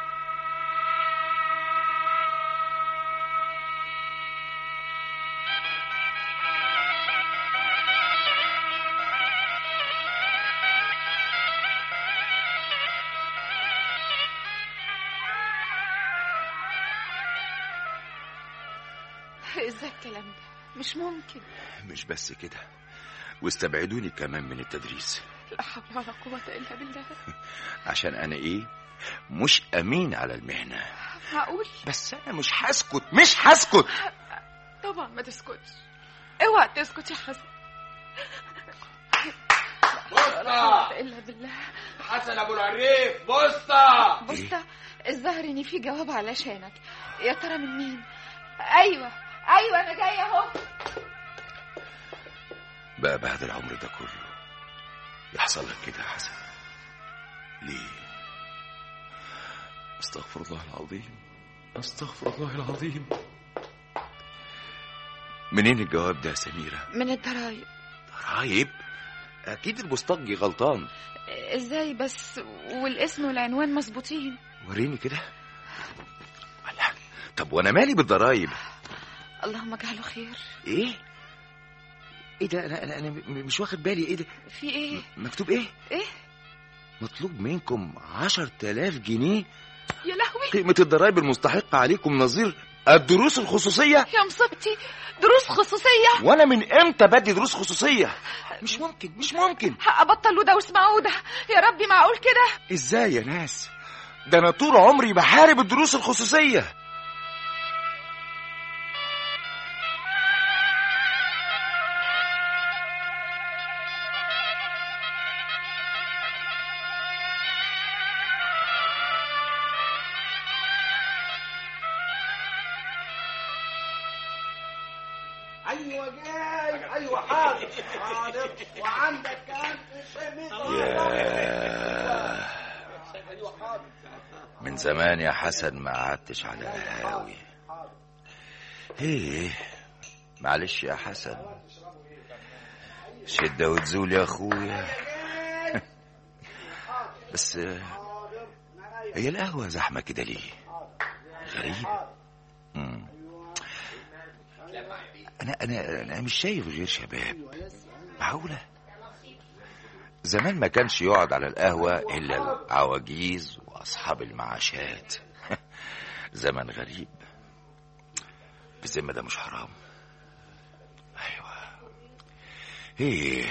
Speaker 5: ازاي الكلام ده مش ممكن
Speaker 1: مش بس كده واستبعدوني كمان من التدريس
Speaker 5: لا حول ولا قوة إلا بالله
Speaker 1: عشان انا ايه مش امين على المهنه
Speaker 5: معقول
Speaker 1: بس انا مش هسكت مش هسكت
Speaker 5: طبعا ما تسكتش اوعى تسكت يا حسن لا قوة إلا بالله
Speaker 4: حسن ابو العريف بوسطة
Speaker 5: بص الظاهر ان في جواب علشانك يا ترى من مين ايوه ايوه انا جايه اهو
Speaker 1: بقى بعد العمر ده كله يحصل لك كده يا حسن ليه استغفر الله العظيم استغفر الله العظيم منين الجواب ده يا سميرة
Speaker 5: من الضرايب
Speaker 1: ضرايب اكيد البوسطجي غلطان
Speaker 5: ازاي بس والاسم والعنوان مظبوطين
Speaker 1: وريني كده ولا طب وانا مالي بالضرايب
Speaker 5: اللهم اجعله خير
Speaker 1: ايه ايه ده انا انا, أنا م- مش واخد بالي ايه ده
Speaker 5: في ايه
Speaker 1: مكتوب ايه
Speaker 5: ايه
Speaker 1: مطلوب منكم عشر تلاف جنيه
Speaker 5: يا لهوي
Speaker 1: قيمة الضرايب المستحقة عليكم نظير الدروس الخصوصية
Speaker 5: يا مصيبتي دروس خصوصيه
Speaker 1: وانا من امتى بدي دروس خصوصية مش ممكن مش ممكن
Speaker 5: ابطل وده واسمعوا ده يا ربي معقول كده
Speaker 1: ازاي يا ناس ده انا طول عمري بحارب الدروس الخصوصية
Speaker 8: ايوه جاي ايوه حاضر حاضر وعندك كام
Speaker 1: ياه من زمان يا حسن ما قعدتش على القهاوي ايه معلش يا حسن شدة وتزول يا اخويا بس هي القهوة زحمة كده ليه غريب مم. انا انا انا مش شايف غير شباب معقولة زمان ما كانش يقعد على القهوة إلا العواجيز وأصحاب المعاشات زمن غريب بالذمة ده مش حرام أيوة إيه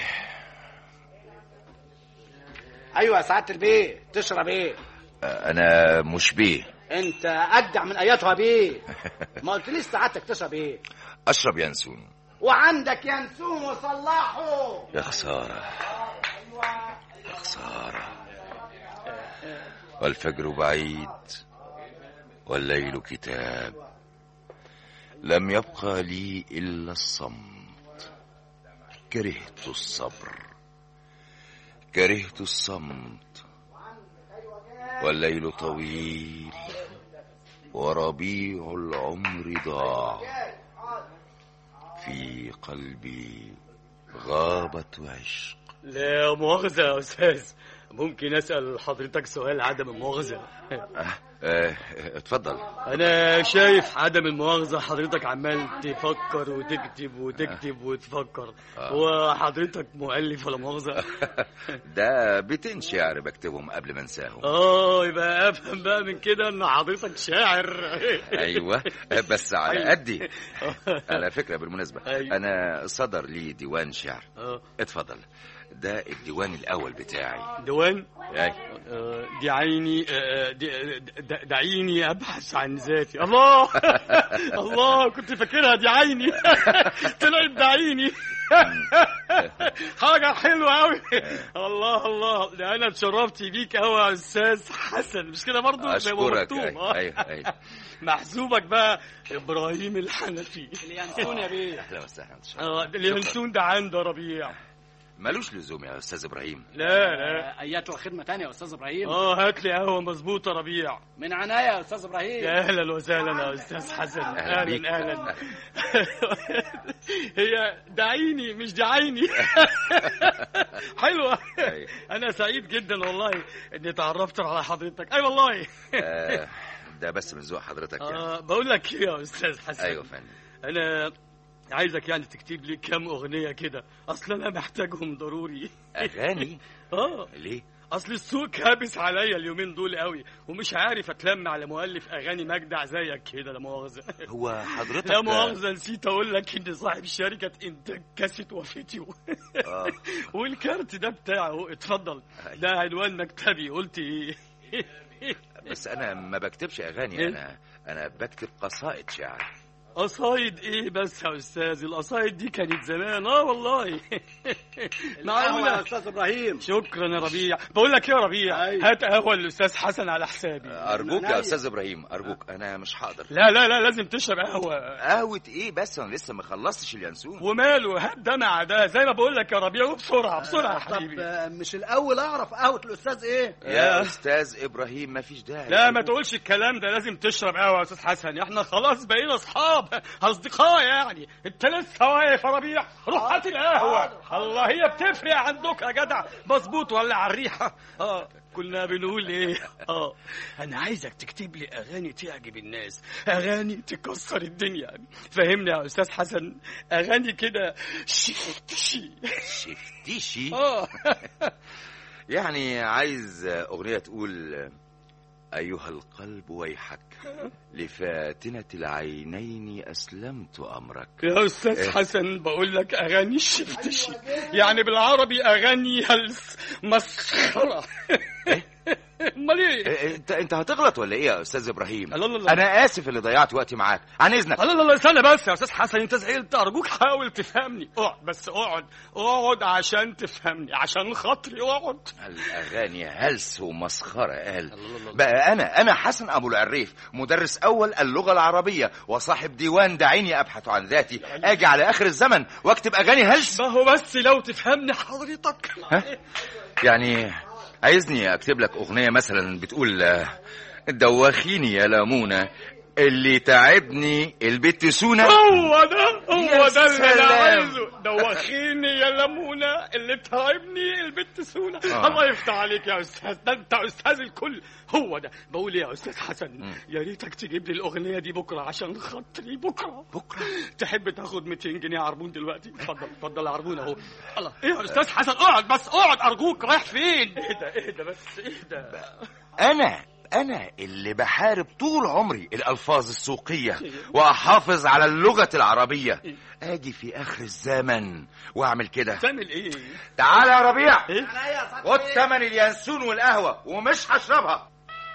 Speaker 8: ايوه يا سعاده البيه تشرب ايه
Speaker 1: أنا مش بيه
Speaker 8: انت اجدع من اياتها بيه ما قلتليش سعادتك تشرب ايه
Speaker 1: أشرب ينسون
Speaker 8: وعندك ينسون وصلحه
Speaker 1: يا خسارة يا خسارة والفجر بعيد والليل كتاب لم يبقى لي إلا الصمت كرهت الصبر كرهت الصمت والليل طويل وربيع العمر ضاع في قلبي غابة عشق
Speaker 9: لا مؤاخذة يا أستاذ ممكن أسأل حضرتك سؤال عدم المؤاخذة
Speaker 1: آه، آه، اتفضل
Speaker 9: أنا شايف عدم المؤاخذة حضرتك عمال تفكر وتكتب وتكتب وتفكر
Speaker 1: آه.
Speaker 9: وحضرتك مؤلف ولا مؤاخذة
Speaker 1: ده بيتين شعر بكتبهم قبل ما انساهم
Speaker 9: اه يبقى افهم بقى من كده ان حضرتك شاعر
Speaker 1: ايوه بس على
Speaker 9: أيوة.
Speaker 1: قدي على فكره بالمناسبه
Speaker 9: أيوة.
Speaker 1: انا صدر لي ديوان شعر
Speaker 9: اه
Speaker 1: اتفضل ده الديوان الاول بتاعي
Speaker 9: ديوان
Speaker 1: أي.
Speaker 9: آه، دي عيني آه، دي- د- دعيني ابحث عن ذاتي الله الله كنت فاكرها دي عيني طلعت دعيني حاجة حلوة أوي الله الله ده أنا اتشرفت بيك أوي يا أستاذ حسن مش كده برضه زي ما
Speaker 1: اشكرك
Speaker 9: مكتوب.
Speaker 1: ايوه ايوه أيوة.
Speaker 9: محسوبك بقى إبراهيم الحنفي
Speaker 8: اليانسون يا بيه
Speaker 1: اهلا وسهلا
Speaker 9: اه ده اليانسون ده عنده ربيع
Speaker 1: ملوش لزوم يا استاذ ابراهيم
Speaker 9: لا لا
Speaker 8: اياتها خدمه تانية يا استاذ ابراهيم
Speaker 9: اه هات لي قهوة مظبوطة ربيع
Speaker 8: من عناية يا استاذ ابراهيم
Speaker 9: يا اهلا وسهلا يا استاذ حسن
Speaker 1: أهلا بيك.
Speaker 9: اهلا اهلا هي دعيني مش دعيني حلوه
Speaker 1: أيوة.
Speaker 9: انا سعيد جدا والله اني تعرفت على حضرتك اي والله
Speaker 1: آه، ده بس من ذوق حضرتك يعني
Speaker 9: آه بقول لك ايه يا استاذ حسن
Speaker 1: ايوه فندم
Speaker 9: انا عايزك يعني تكتب لي كام اغنيه كده اصل انا محتاجهم ضروري
Speaker 1: اغاني
Speaker 9: اه
Speaker 1: ليه
Speaker 9: اصل السوق كابس عليا اليومين دول قوي ومش عارف اتلم على مؤلف اغاني مجدع زيك كده لا مؤاخذه
Speaker 1: هو حضرتك
Speaker 9: لا مؤاخذة نسيت أقول لك إن صاحب شركة إنتاج كاسيت وفيديو
Speaker 1: آه.
Speaker 9: والكارت ده بتاعه اتفضل ده عنوان مكتبي قلت إيه
Speaker 1: بس انا ما بكتبش اغاني
Speaker 9: إيه؟
Speaker 1: انا انا بكتب قصائد شعر
Speaker 9: قصايد إيه بس يا أستاذ القصايد دي كانت زمان آه والله
Speaker 8: القهوة يا
Speaker 9: معقولة
Speaker 8: استاذ ابراهيم
Speaker 9: شكرا يا ربيع بقول لك إيه يا ربيع
Speaker 8: أيوة.
Speaker 9: هات قهوة للأستاذ حسن على حسابي
Speaker 1: ارجوك
Speaker 8: نايم.
Speaker 1: يا استاذ ابراهيم ارجوك انا مش هقدر
Speaker 9: لا لا لا لازم تشرب قهوة
Speaker 1: قهوة ايه بس انا لسه ما خلصتش اليانسون
Speaker 9: وماله هات ده مع ده زي ما بقول لك يا ربيع وبسرعة بسرعة يا
Speaker 8: طب
Speaker 9: حبيبي
Speaker 8: آه، مش الاول اعرف قهوه الاستاذ ايه
Speaker 1: يا استاذ ابراهيم ما فيش داعي
Speaker 9: لا ما تقولش الكلام ده لازم تشرب قهوه يا استاذ حسن احنا خلاص بقينا اصحاب اصدقاء يعني انت لسه واقف يا ربيع روح هات القهوه الله هي بتفرق عندك يا جدع مظبوط ولا على الريحه اه كنا بنقول ايه اه انا عايزك تكتب لي اغاني تعجب الناس اغاني تكسر الدنيا فهمني يا استاذ حسن اغاني كده شفتشي
Speaker 1: شفتيشي
Speaker 9: اه
Speaker 1: يعني عايز اغنية تقول ايها القلب ويحك لفاتنة العينين اسلمت امرك
Speaker 9: يا استاذ حسن بقول لك اغاني الشفتشي يعني بالعربي اغاني هلس مسخره امال ايه
Speaker 1: إيه، انت انت انت هتغلط ولا ايه يا استاذ ابراهيم
Speaker 9: لا لا لا.
Speaker 1: انا اسف اللي ضيعت وقتي معاك عن اذنك
Speaker 9: لا لا لا استنى بس يا استاذ حسن انت زعلت ارجوك حاول تفهمني اقعد بس اقعد اقعد عشان تفهمني عشان خاطري اقعد
Speaker 1: الاغاني هلس ومسخره قال بقى انا انا حسن ابو العريف مدرس اول اللغه العربيه وصاحب ديوان دعيني ابحث عن ذاتي اجي على اخر الزمن واكتب اغاني هلس
Speaker 9: ما هو بس لو تفهمني حضرتك
Speaker 1: ها؟ يعني عايزني اكتب لك اغنيه مثلا بتقول آه، دوخيني يا لمونه اللي تعبني البت سونا
Speaker 9: هو ده هو
Speaker 1: يا
Speaker 9: ده اللي انا
Speaker 1: سلام.
Speaker 9: عايزه دوخيني يا لمونه اللي تعبني البت سونا
Speaker 1: آه.
Speaker 9: الله يفتح عليك يا استاذ ده انت استاذ الكل هو ده بقول إيه يا استاذ حسن يا ريتك تجيب لي الاغنيه دي بكره عشان خاطري بكره
Speaker 1: بكره
Speaker 9: تحب تاخد 200 جنيه عربون دلوقتي اتفضل اتفضل يا عربون اهو الله ايه يا استاذ حسن اقعد بس اقعد ارجوك رايح فين اهدى اهدى بس اهدى
Speaker 1: انا انا اللي بحارب طول عمري الالفاظ السوقيه واحافظ على اللغه العربيه اجي في اخر الزمن واعمل كده
Speaker 9: تعمل ايه
Speaker 1: تعال يا ربيع
Speaker 9: ايه
Speaker 1: خد ثمن اليانسون والقهوه ومش هشربها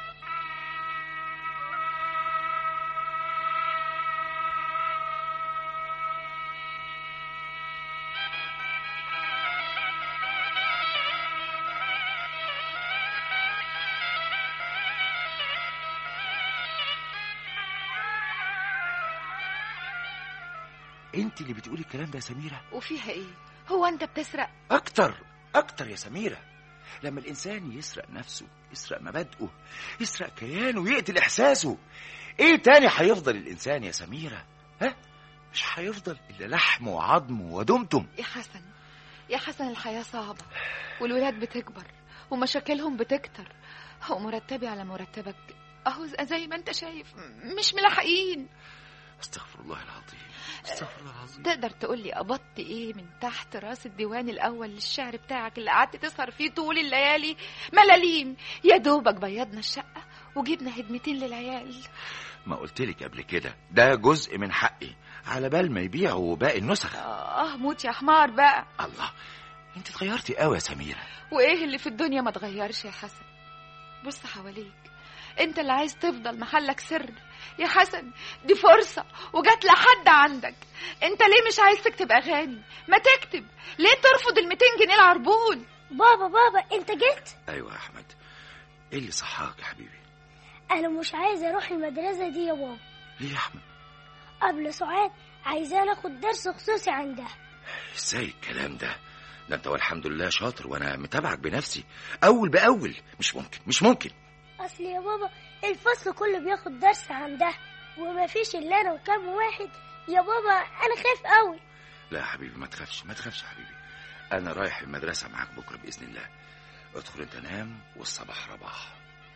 Speaker 1: انت اللي بتقولي الكلام ده يا سميره
Speaker 5: وفيها ايه هو انت بتسرق
Speaker 1: اكتر اكتر يا سميره لما الانسان يسرق نفسه يسرق مبادئه يسرق كيانه يقتل احساسه ايه تاني هيفضل الانسان يا سميره ها مش هيفضل الا لحم وعظم ودمتم
Speaker 5: يا حسن يا حسن الحياة صعبة والولاد بتكبر ومشاكلهم بتكتر ومرتبي على مرتبك اهو زي ما انت شايف مش ملاحقين
Speaker 1: استغفر الله العظيم استغفر الله العظيم
Speaker 5: تقدر تقول لي قبضت ايه من تحت راس الديوان الاول للشعر بتاعك اللي قعدت تسهر فيه طول الليالي ملاليم يا دوبك بيضنا الشقه وجبنا هدمتين للعيال
Speaker 1: ما قلتلك قبل كده ده جزء من حقي على بال ما يبيعوا باقي النسخ
Speaker 5: اه موت يا حمار بقى
Speaker 1: الله انت اتغيرتي قوي يا سميره
Speaker 5: وايه اللي في الدنيا ما اتغيرش يا حسن بص حواليك انت اللي عايز تفضل محلك سر يا حسن دي فرصة وجات لحد عندك انت ليه مش عايز تكتب اغاني ما تكتب ليه ترفض ال 200 جنيه العربون
Speaker 7: بابا بابا انت جيت
Speaker 1: ايوه يا احمد ايه اللي صحاك يا حبيبي
Speaker 7: انا مش عايز اروح المدرسة دي يا بابا
Speaker 1: ليه يا احمد
Speaker 7: قبل سعاد عايزاه اخد درس خصوصي عندها
Speaker 1: ازاي الكلام ده ده انت والحمد لله شاطر وانا متابعك بنفسي اول باول مش ممكن مش ممكن
Speaker 7: اصل يا بابا الفصل كله بياخد درس عندها وما فيش الا انا وكام واحد يا بابا انا خايف قوي
Speaker 1: لا يا حبيبي ما تخافش ما تخافش يا حبيبي انا رايح المدرسه معاك بكره باذن الله ادخل انت نام والصباح رباح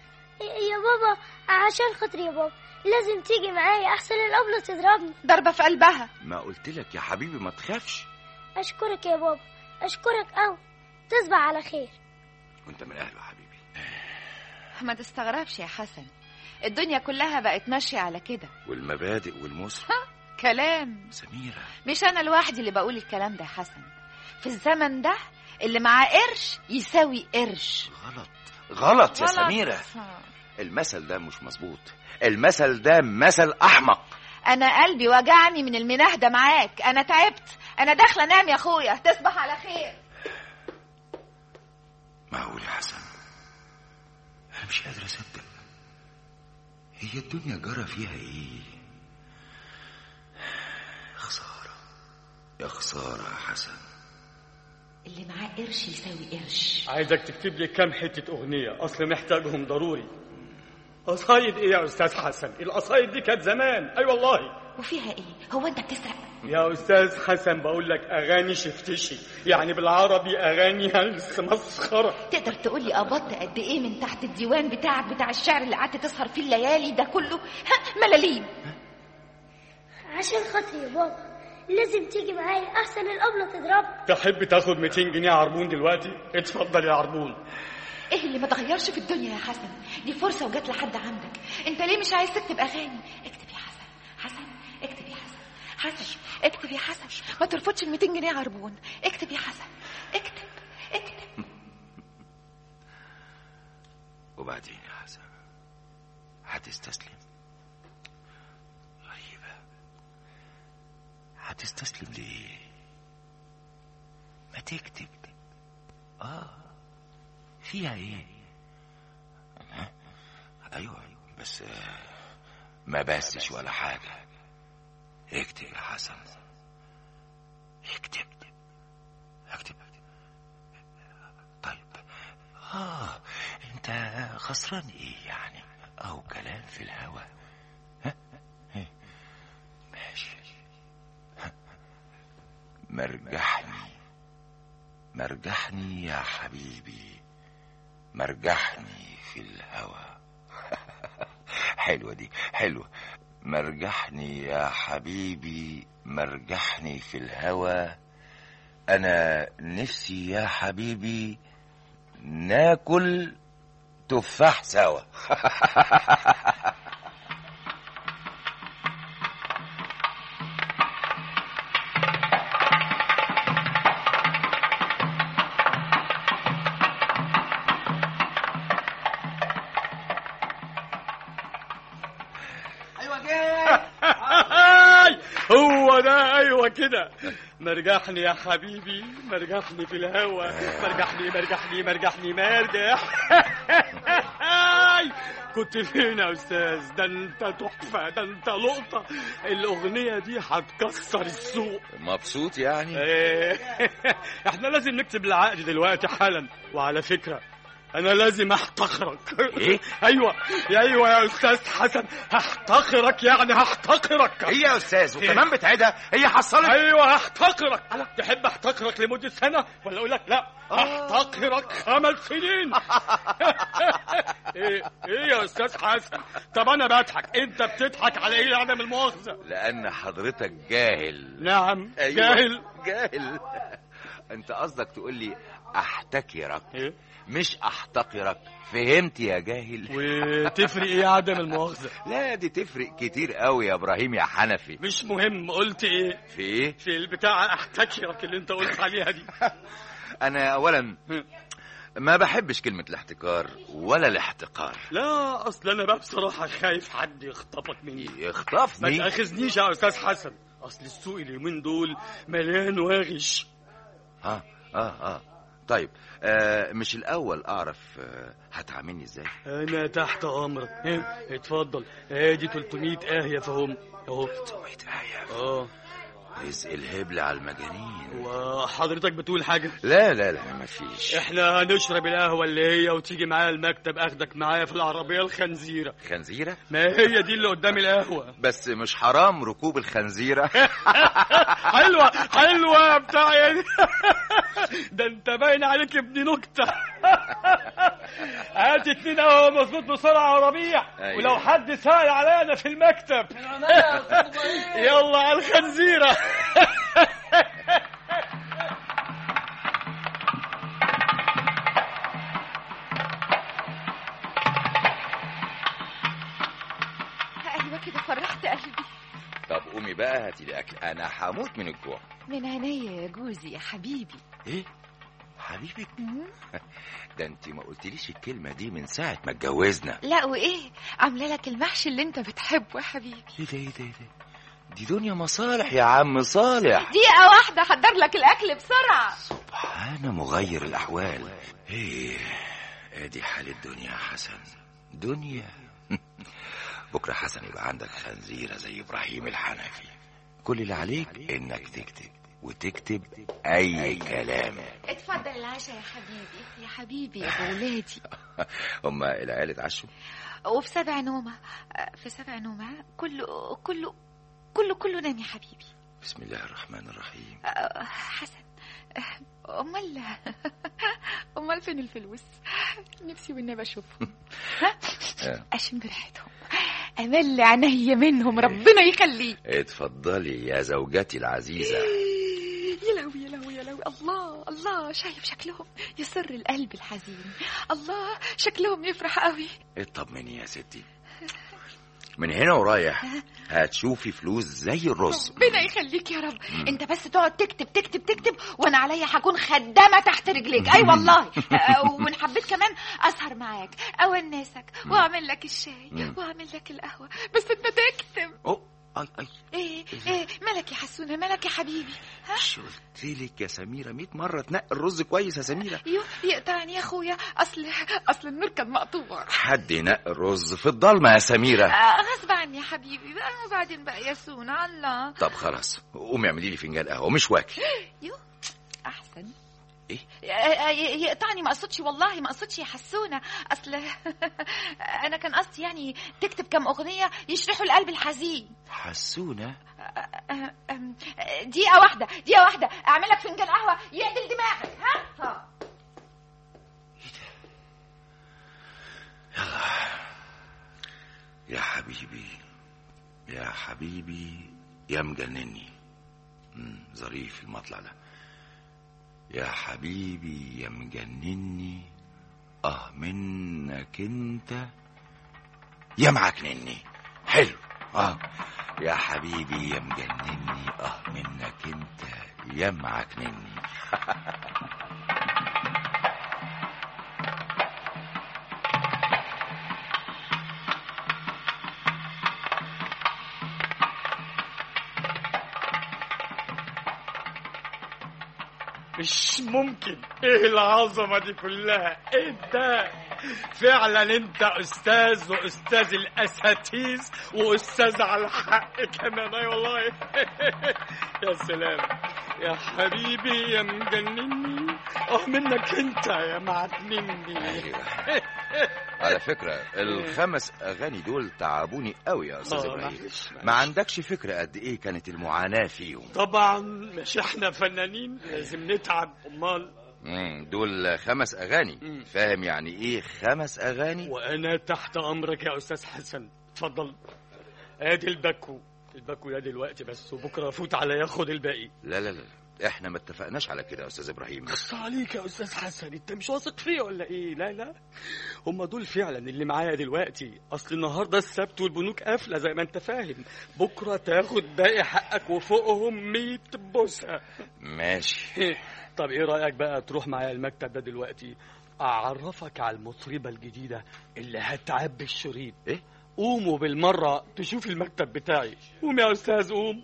Speaker 7: يا بابا عشان خاطري يا بابا لازم تيجي معايا احسن الابله تضربني
Speaker 5: ضربة في قلبها
Speaker 1: ما قلت لك يا حبيبي ما تخافش
Speaker 7: اشكرك يا بابا اشكرك قوي تصبح على خير
Speaker 1: وانت من اهله يا حبيبي
Speaker 5: ما تستغربش يا حسن الدنيا كلها بقت ماشية على كده
Speaker 1: والمبادئ والمسر
Speaker 5: كلام
Speaker 1: سميره
Speaker 5: مش انا لوحدي اللي بقول الكلام ده يا حسن في الزمن ده اللي معاه قرش يساوي قرش
Speaker 1: غلط غلط يا
Speaker 5: غلط.
Speaker 1: سميره المثل ده مش مظبوط المثل ده مثل احمق
Speaker 5: انا قلبي وجعني من المناهده معاك انا تعبت انا داخله انام يا اخويا تصبح على خير
Speaker 1: معقول يا حسن انا مش قادر اصدق هي الدنيا جرى فيها ايه خساره يا خساره يا حسن
Speaker 6: اللي معاه قرش يساوي قرش
Speaker 9: عايزك تكتب لي كام حتة أغنية أصل محتاجهم ضروري قصايد إيه يا أستاذ حسن القصايد دي كانت زمان أي أيوة والله
Speaker 6: وفيها ايه هو انت بتسرق
Speaker 9: يا أستاذ حسن بقول لك أغاني شفتشي يعني بالعربي أغاني هلس مسخرة
Speaker 5: تقدر تقول لي قبضت قد ايه من تحت الديوان بتاعك بتاع الشعر اللي قعدت تسهر فيه الليالي ده كله ها ملاليم
Speaker 7: عشان خاطري يا بابا لازم تيجي معايا احسن الابله تضربني
Speaker 9: تحب تاخد 200 جنيه عربون دلوقتي اتفضل يا عربون
Speaker 5: ايه اللي ما تغيرش في الدنيا يا حسن دي فرصه وجات لحد عندك انت ليه مش عايز تكتب اغاني اكتب يا حسن حسن اكتب يا حسن حسن اكتب يا حسن ما ترفضش ال 200 جنيه عربون اكتب يا حسن اكتب اكتب
Speaker 1: وبعدين يا حسن هتستسلم غريبة هتستسلم ليه ما تكتب اه فيها ايه ها؟ ايوه ايوه بس آه، ما بسش ولا حاجة اكتب يا حسن اكتب اكتب طيب اه انت خسران ايه يعني او كلام في الهوا ها؟ ها؟ ماشي ها؟ مرجحني مرجحني يا حبيبي مرجحني في الهوى حلوة دي حلوة مرجحني يا حبيبي مرجحني في الهوى أنا نفسي يا حبيبي ناكل تفاح سوا
Speaker 9: هاي هو ده ايوه كده مرجحني يا حبيبي مرجحني في الهوا مرجحني مرجحني مرجحني مرجح هاي كنت فين يا استاذ ده انت تحفه ده انت لقطه الاغنيه دي هتكسر السوق
Speaker 1: مبسوط يعني
Speaker 9: إيه، احنا لازم نكتب العقد دلوقتي حالا وعلى فكره انا لازم احتقرك
Speaker 1: إيه؟
Speaker 9: ايوه يا ايوه يا استاذ حسن هحتقرك يعني هحتقرك
Speaker 1: هي يا استاذ وكمان بتعيدها هي حصلت
Speaker 9: ايوه هحتقرك تحب احتقرك لمده سنه ولا اقول لك لا هحتقرك خمس سنين ايه ايه يا استاذ حسن طب انا بضحك انت بتضحك على ايه يعني من المؤاخذه
Speaker 1: لأن حضرتك جاهل
Speaker 9: نعم
Speaker 1: أيوة،
Speaker 9: جاهل
Speaker 1: جاهل انت قصدك تقول لي احتكرك
Speaker 9: إيه؟
Speaker 1: مش احتقرك فهمت يا جاهل
Speaker 9: وتفرق ايه عدم المؤاخذه
Speaker 1: لا دي تفرق كتير قوي يا ابراهيم يا حنفي
Speaker 9: مش مهم قلت ايه
Speaker 1: في ايه
Speaker 9: في البتاع احتكرك اللي انت قلت عليها دي
Speaker 1: انا اولا ما بحبش كلمة الاحتكار ولا الاحتقار
Speaker 9: لا اصل انا بقى بصراحه خايف حد يخطفك مني ما
Speaker 1: يخطفني
Speaker 9: تاخذنيش يا استاذ حسن اصل السوق اليومين دول مليان واغش
Speaker 1: اه اه اه طيب آه مش الاول اعرف آه هتعاملني ازاي
Speaker 9: انا تحت امرك إيه؟ اتفضل ادي 300 اهيه فهم اهو
Speaker 1: 300 آية
Speaker 9: اه
Speaker 1: رزق الهبل على المجانين
Speaker 9: وحضرتك بتقول حاجه
Speaker 1: لا لا لا مفيش
Speaker 9: احنا هنشرب القهوه اللي هي وتيجي معايا المكتب اخدك معايا في العربيه الخنزيره
Speaker 1: خنزيرة
Speaker 9: ما هي دي اللي قدام القهوه
Speaker 1: بس مش حرام ركوب الخنزيرة
Speaker 9: حلوه حلوه يا بتاع يعني ده انت باين عليك ابن نكته هات اتنين اهو مظبوط بسرعه يا ربيع
Speaker 1: أيوة.
Speaker 9: ولو حد سأل عليا انا في المكتب يلا على الخنزيره
Speaker 5: ايوه كده فرحت قلبي
Speaker 1: طب قومي بقى هاتي لي اكل انا هموت من الجوع
Speaker 5: من عينيا يا جوزي يا حبيبي
Speaker 1: ايه حبيبك
Speaker 5: مم.
Speaker 1: ده انت ما قلتليش الكلمة دي من ساعة ما اتجوزنا
Speaker 5: لا وايه عامله لك المحشي اللي انت بتحبه يا حبيبي
Speaker 1: ايه ده ايه ده ايه ده دي دنيا مصالح يا عم صالح
Speaker 5: دقيقه واحده حضر لك الاكل بسرعه
Speaker 1: سبحان مغير الأحوال ايه ادي حال الدنيا يا حسن دنيا بكرة حسن يبقى عندك خنزيرة زي إبراهيم الحنفي كل اللي عليك إنك تكتب وتكتب أي كلام
Speaker 5: اتفضل العشاء يا حبيبي يا حبيبي يا ولادي
Speaker 1: هما العيال اتعشوا
Speaker 5: وفي سبع نومة آه، في سبع نومة كله كله كله كله نام يا حبيبي
Speaker 1: بسم الله الرحمن الرحيم
Speaker 5: آه، حسن آه، امال امال فين الفلوس نفسي والنبي اشوفهم ها؟
Speaker 1: آه.
Speaker 5: اشم ريحتهم امل عينيا منهم ربنا يخليك
Speaker 1: اتفضلي يا زوجتي العزيزة
Speaker 5: يا لهوي يا لهوي يا لهوي الله الله شايف شكلهم يسر القلب الحزين الله شكلهم يفرح قوي
Speaker 1: اطمني يا ستي من هنا ورايح هتشوفي فلوس زي الرز
Speaker 5: ربنا يخليك يا رب انت بس تقعد تكتب تكتب تكتب وانا عليا هكون خدامه تحت رجليك اي والله آه، وان حبيت كمان اسهر معاك اونسك واعمل لك الشاي
Speaker 1: مم.
Speaker 5: واعمل لك القهوه بس انت تكتب
Speaker 1: أوه. اي اي
Speaker 5: ايه ايه مالك يا حسونه مالك يا حبيبي ها
Speaker 1: مش قلت لك يا سميره 100 مره تنقي الرز كويس يا سميره
Speaker 5: يو يقطعني يا اخويا اصل اصل النور كان مقطوع
Speaker 1: حد ينقي الرز في الضلمه يا سميره
Speaker 5: آه، غصب عني يا حبيبي بقى وبعدين بقى يا سونا الله
Speaker 1: طب خلاص قومي اعملي لي فنجان قهوه مش واكل
Speaker 5: يو احسن
Speaker 1: إيه؟
Speaker 5: ي- ي- يقطعني ما قصدش والله ما قصدش يا حسونه اصل انا كان قصدي يعني تكتب كم اغنيه يشرحوا القلب الحزين
Speaker 1: حسونه
Speaker 5: أه، أم، دقيقه واحده دقيقه واحده اعمل لك فنجان قهوه يقتل دماغك ها ها
Speaker 1: يا حبيبي يا حبيبي يا مجنني مم، ظريف المطلع ده يا حبيبي يا مجنني اه منك انت يا معكنني حلو اه يا حبيبي يا مجنني اه منك انت يا معكنني
Speaker 9: مش ممكن ايه العظمه دي كلها ايه ده فعلا انت استاذ واستاذ الاساتيز واستاذ على الحق كمان اي والله يا سلام يا حبيبي يا مجنني اه منك انت يا معجنني
Speaker 1: ايوه على فكرة الخمس أغاني دول تعبوني قوي يا أستاذ
Speaker 9: آه،
Speaker 1: إبراهيم
Speaker 9: معلش،
Speaker 1: ما عندكش فكرة قد إيه كانت المعاناة فيهم
Speaker 9: طبعا مش احنا فنانين لازم نتعب امال
Speaker 1: مم، دول خمس أغاني
Speaker 9: مم.
Speaker 1: فاهم يعني إيه خمس أغاني
Speaker 9: وانا تحت امرك يا استاذ حسن اتفضل ادي الباكو الباكو ده دلوقتي بس وبكره فوت على ياخد الباقي
Speaker 1: لا لا لا احنا ما اتفقناش على كده يا أستاذ إبراهيم
Speaker 9: بص عليك يا استاذ حسن انت مش واثق فيا ولا ايه لا لا هم دول فعلا اللي معايا دلوقتي اصل النهارده السبت والبنوك قافله زي ما انت فاهم بكره تاخد باقي حقك وفوقهم 100 بوسه
Speaker 1: ماشي
Speaker 9: طب ايه رايك بقى تروح معايا المكتب ده دلوقتي اعرفك على المطربه الجديده اللي هتعبي الشريط
Speaker 1: إيه؟
Speaker 9: قوموا بالمره تشوف المكتب بتاعي قوم يا استاذ قوم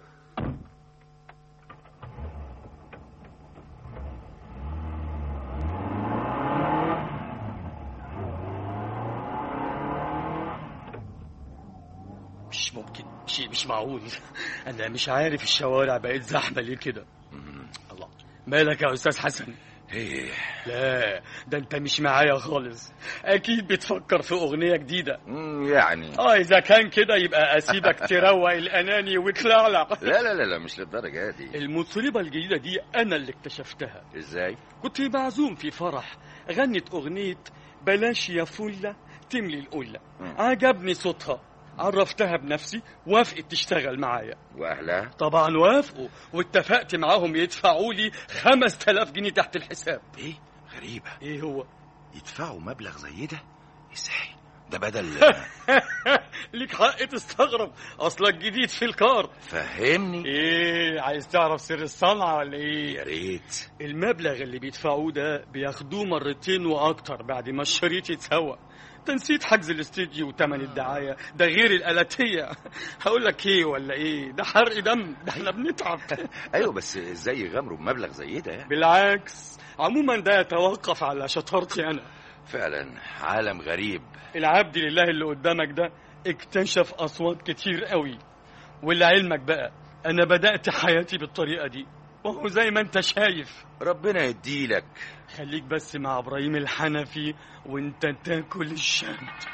Speaker 9: مش ممكن شيء مش معقول انا مش عارف الشوارع بقت زحمه ليه كده
Speaker 1: مم.
Speaker 9: الله مالك يا استاذ حسن
Speaker 1: إيه
Speaker 9: لا ده انت مش معايا خالص اكيد بتفكر في اغنيه جديده
Speaker 1: مم، يعني
Speaker 9: اه اذا كان كده يبقى اسيبك تروق الاناني وتلعلع
Speaker 1: لا لا لا لا مش للدرجة دي
Speaker 9: المطربه الجديده دي انا اللي اكتشفتها
Speaker 1: إزاي
Speaker 9: كنت معزوم في فرح غنت اغنيه بلاش يا فله تملي القله
Speaker 1: مم.
Speaker 9: عجبني صوتها عرفتها بنفسي وافقت تشتغل معايا
Speaker 1: وأهلها
Speaker 9: طبعا وافقوا واتفقت معاهم يدفعوا لي 5000 جنيه تحت الحساب
Speaker 1: إيه غريبة
Speaker 9: ايه هو
Speaker 1: يدفعوا مبلغ زي ده إزاي ده بدل
Speaker 9: ليك حق تستغرب اصلك جديد في الكار
Speaker 1: فهمني
Speaker 9: ايه عايز تعرف سر الصنعه ولا ايه
Speaker 1: يا ريت
Speaker 9: المبلغ اللي بيدفعوه ده بياخدوه مرتين واكتر بعد ما الشريط يتسوق تنسيت حجز الاستديو وتمن الدعايه ده غير الالاتيه هقول لك ايه ولا ايه ده حرق دم ده احنا بنتعب
Speaker 1: ايوه بس ازاي يغامروا بمبلغ زي ده يعني
Speaker 9: بالعكس عموما ده يتوقف على شطارتي انا
Speaker 1: فعلا عالم غريب
Speaker 9: العبد لله اللي قدامك ده اكتشف اصوات كتير قوي ولعلمك بقى انا بدات حياتي بالطريقه دي وهو زي ما انت شايف
Speaker 1: ربنا يديلك
Speaker 9: خليك بس مع ابراهيم الحنفي وانت تاكل الشمت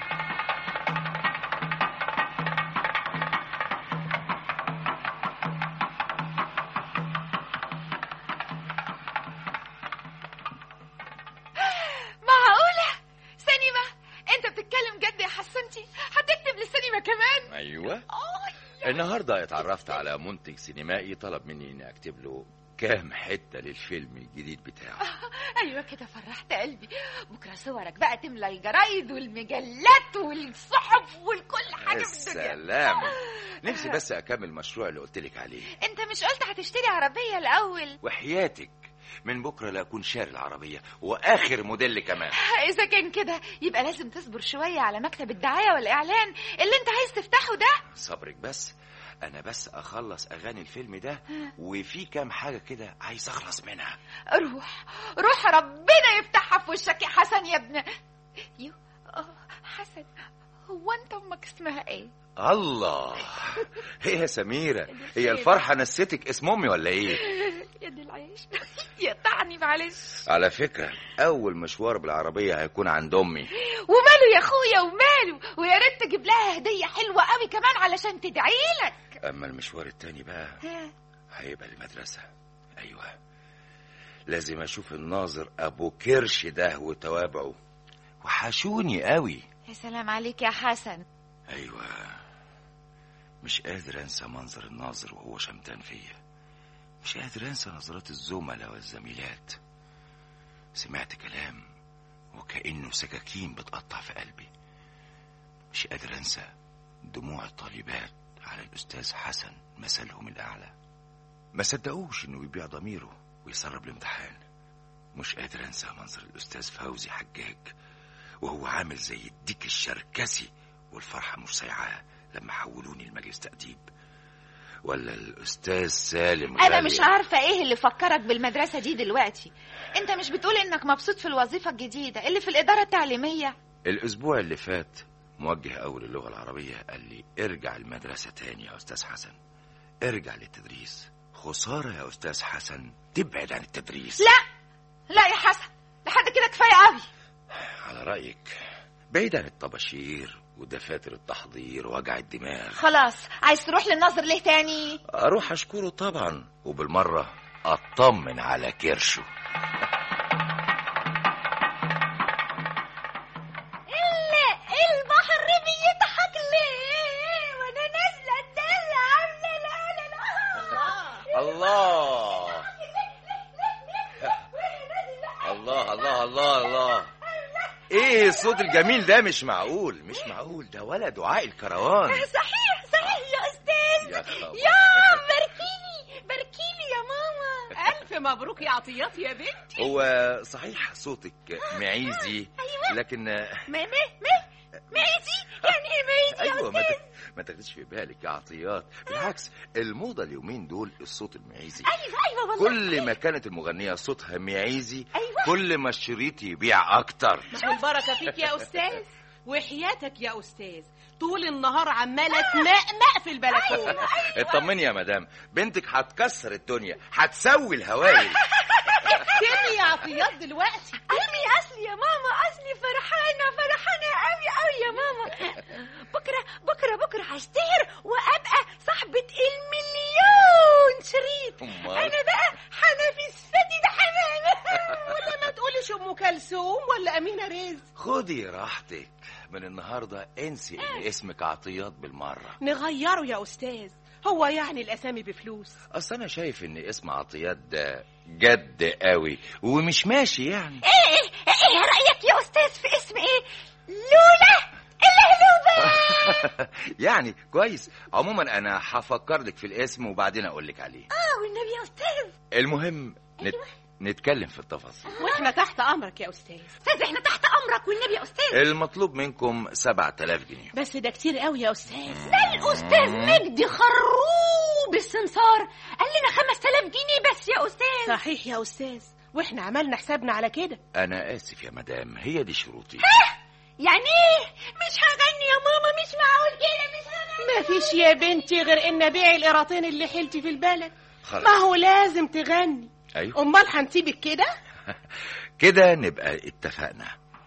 Speaker 5: معقوله سينما انت بتتكلم جد يا حسنتي هتكتب للسينما كمان
Speaker 1: ايوه
Speaker 5: آه،
Speaker 1: النهارده اتعرفت على منتج سينمائي طلب مني اني اكتب له كام حتة للفيلم الجديد بتاعه
Speaker 5: ايوه كده فرحت قلبي بكره صورك بقى تملى الجرايد والمجلات والصحف والكل حاجه في الدنيا
Speaker 1: السلام نفسي بس اكمل المشروع اللي قلت لك عليه
Speaker 5: انت مش قلت هتشتري عربيه الاول
Speaker 1: وحياتك من بكره لا اكون شاري العربيه واخر موديل كمان
Speaker 5: اذا كان كده يبقى لازم تصبر شويه على مكتب الدعايه والاعلان اللي انت عايز تفتحه ده
Speaker 1: صبرك بس انا بس اخلص اغاني الفيلم ده وفي كام حاجه كده عايز اخلص منها
Speaker 5: روح روح ربنا يفتحها في وشك يا حسن يا ابن يو آه، حسن هو انت امك اسمها ايه
Speaker 1: الله هي يا سميره هي الفرحه نسيتك اسم امي ولا ايه
Speaker 5: يا دي العيش يقطعني معلش
Speaker 1: على فكره اول مشوار بالعربيه هيكون عند امي
Speaker 5: وماله يا اخويا وماله ويا ريت تجيب لها هديه حلوه قوي كمان علشان تدعي لك
Speaker 1: اما المشوار التاني بقى هيبقى المدرسه ايوه لازم اشوف الناظر ابو كرش ده وتوابعه وحشوني قوي
Speaker 5: يا سلام عليك يا حسن
Speaker 1: ايوه مش قادر انسى منظر الناظر وهو شمتان فيا مش قادر انسى نظرات الزملاء والزميلات سمعت كلام وكانه سكاكين بتقطع في قلبي مش قادر انسى دموع الطالبات على الاستاذ حسن مثلهم الاعلى ما صدقوش انه يبيع ضميره ويسرب الامتحان مش قادر انسى منظر الاستاذ فوزي حجاج وهو عامل زي الديك الشركسي والفرحه مش سايعاه لما حولوني لمجلس تأديب ولا الأستاذ سالم
Speaker 5: انا
Speaker 1: غالي.
Speaker 5: مش عارفه ايه اللي فكرك بالمدرسه دي دلوقتي انت مش بتقول انك مبسوط في الوظيفه الجديده اللي في الاداره التعليميه
Speaker 1: الأسبوع اللي فات موجه أول اللغة العربية قال لي ارجع المدرسة تاني يا أستاذ حسن ارجع للتدريس خسارة يا أستاذ حسن تبعد عن التدريس
Speaker 5: لا لا يا حسن لحد كده كفايه قوي
Speaker 1: على رأيك بعيد عن الطباشير ودفاتر التحضير ووجع الدماغ
Speaker 5: خلاص عايز تروح للناظر ليه تاني
Speaker 1: أروح أشكره طبعا وبالمرة أطمن على كرشه
Speaker 7: الا البحر بيضحك ليه وانا نازله الدل عامله لا لا لا
Speaker 1: الله الله الله الله الله ايه الصوت الجميل ده مش معقول مش معقول ده ولا دعاء الكروان
Speaker 7: صحيح صحيح يا استاذ
Speaker 1: يا خبر.
Speaker 7: يا باركيني باركيني يا ماما
Speaker 6: ألف مبروك يا عطيات يا بنتي
Speaker 1: هو صحيح صوتك معيزي لكن
Speaker 7: ما ما ما ميزي يعني ايه ميزي يا
Speaker 1: ايوه ما
Speaker 7: استاذ
Speaker 1: ت- ما تاخدش في بالك يا عطيات بالعكس الموضه اليومين دول الصوت المعيزي
Speaker 7: ايوه ايوه والله
Speaker 1: كل ما كانت المغنيه صوتها معيزي
Speaker 7: أيوة.
Speaker 1: كل ما الشريط يبيع اكتر
Speaker 6: ما هو البركة فيك يا أستاذ وحياتك يا أستاذ طول النهار عمالة تمقمق في البلكونة
Speaker 1: اطمني يا مدام بنتك هتكسر الدنيا هتسوي الهوايل
Speaker 6: كمي يا عطيات دلوقتي
Speaker 7: أمي أصلي يا ماما أصلي فرحانة فرحانة أوي أوي يا ماما بكرة بكرة بكرة هشتهر وأبقى صاحبة المليون شريط
Speaker 1: أمال؟
Speaker 7: أنا بقى حنفس فتي بحمامة
Speaker 6: ولا ما تقولش أم كلثوم ولا أمينة رزق
Speaker 1: خدي راحتك من النهارده انسي ان اسمك عطيات بالمره
Speaker 6: نغيره يا أستاذ هو يعني الأسامي بفلوس
Speaker 1: اصل انا شايف ان اسم عطيات ده جد قوي ومش ماشي يعني
Speaker 7: إيه إيه إيه رأيك يا أستاذ في اسم إيه لولا اللهلوبة
Speaker 1: يعني كويس عموما انا هفكر لك في الاسم وبعدين اقول لك عليه
Speaker 7: آه والنبي يا أستاذ
Speaker 1: المهم نت... نتكلم في التفاصيل
Speaker 6: وإحنا تحت أمرك يا أستاذ
Speaker 7: أستاذ إحنا تحت أمرك والنبي يا أستاذ
Speaker 1: المطلوب منكم 7000 جنيه
Speaker 6: بس ده كتير قوي يا أستاذ
Speaker 7: ده الأستاذ مجدي خروب السمسار قال لنا 5000 جنيه بس يا أستاذ
Speaker 6: صحيح يا أستاذ وإحنا عملنا حسابنا على كده
Speaker 1: انا اسف يا مدام هي دي شروطي
Speaker 7: يعني ايه مش هغني يا ماما مش معقول كده مش هغني
Speaker 6: ما فيش يا بنتي غير إن أبيع القراطين اللي حيلتي في البلد
Speaker 1: خلاص.
Speaker 6: ما هو لازم تغني
Speaker 1: ايوه
Speaker 6: أمال هنسيبك كده
Speaker 1: كده نبقى اتفقنا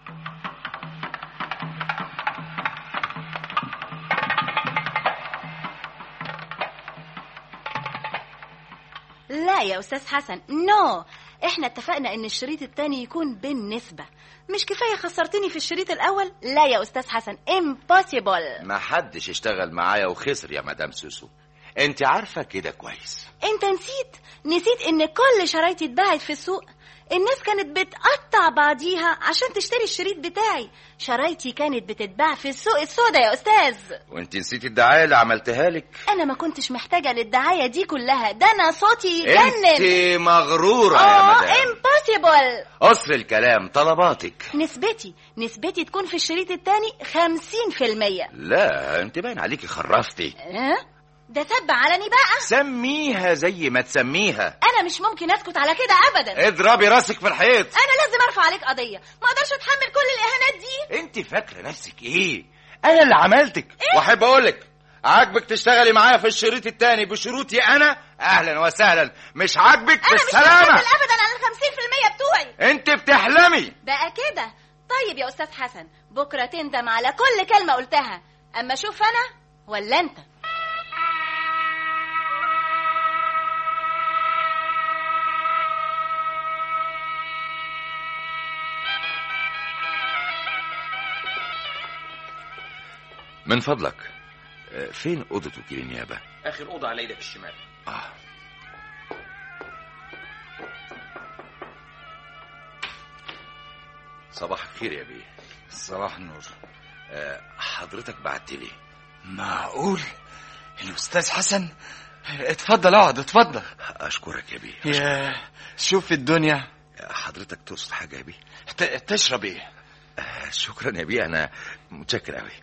Speaker 10: لا يا استاذ حسن نو احنا اتفقنا ان الشريط التاني يكون بالنسبة مش كفاية خسرتني في الشريط الاول لا يا استاذ حسن impossible
Speaker 1: ما حدش اشتغل معايا وخسر يا مدام سوسو انت عارفه كده كويس
Speaker 10: انت نسيت نسيت ان كل شرايطي اتباعت في السوق الناس كانت بتقطع بعضيها عشان تشتري الشريط بتاعي شرايطي كانت بتتباع في السوق السودا يا استاذ
Speaker 1: وانت نسيتي الدعايه اللي عملتها لك
Speaker 10: انا ما كنتش محتاجه للدعايه دي كلها ده انا صوتي يجنن
Speaker 1: انت مغروره يا
Speaker 10: اه
Speaker 1: مدام
Speaker 10: امبوسيبل
Speaker 1: اصل الكلام طلباتك
Speaker 10: نسبتي نسبتي تكون في الشريط التاني خمسين في المية
Speaker 1: لا انت باين عليكي خرفتي
Speaker 10: اه ده سب علني بقى
Speaker 1: سميها زي ما تسميها
Speaker 10: انا مش ممكن اسكت على كده ابدا
Speaker 1: اضربي راسك في الحيط
Speaker 10: انا لازم ارفع عليك قضيه ما اقدرش اتحمل كل الاهانات دي
Speaker 1: انت فاكره نفسك ايه انا اللي عملتك واحب اقول لك عاجبك تشتغلي معايا في الشريط التاني بشروطي انا اهلا وسهلا مش عاجبك
Speaker 10: انا مش
Speaker 1: بالسلامه
Speaker 10: هتحمل ابدا على الخمسين في المية بتوعي
Speaker 1: انت بتحلمي
Speaker 10: بقى كده طيب يا استاذ حسن بكره تندم على كل كلمه قلتها اما شوف انا ولا انت
Speaker 1: من فضلك آه، فين اوضه وكيل النيابه
Speaker 2: اخر اوضه على ايدك الشمال
Speaker 1: اه صباح الخير يا بيه
Speaker 11: صباح النور
Speaker 1: آه، حضرتك بعت لي
Speaker 11: معقول الاستاذ حسن اتفضل اقعد اتفضل
Speaker 1: اشكرك يا بيه
Speaker 11: يا شوف الدنيا
Speaker 1: حضرتك تقصد حاجه يا بيه
Speaker 11: ت- تشرب ايه
Speaker 1: آه، شكرا يا بيه انا متشكر قوي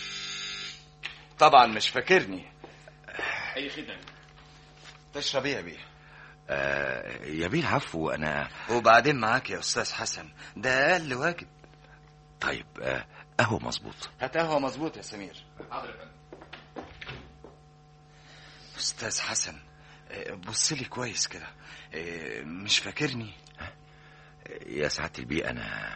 Speaker 11: طبعا مش فاكرني
Speaker 2: اي خدمه
Speaker 11: تشرب ايه يا بيه
Speaker 1: آه، يا بيه العفو انا
Speaker 11: وبعدين معاك يا استاذ حسن ده اقل واجب
Speaker 1: طيب آه، قهوه مظبوط
Speaker 11: هات قهوه مظبوط يا سمير
Speaker 2: حاضر يا فندم.
Speaker 11: استاذ حسن آه، بص لي كويس كده آه، مش فاكرني
Speaker 1: يا سعاده البيه انا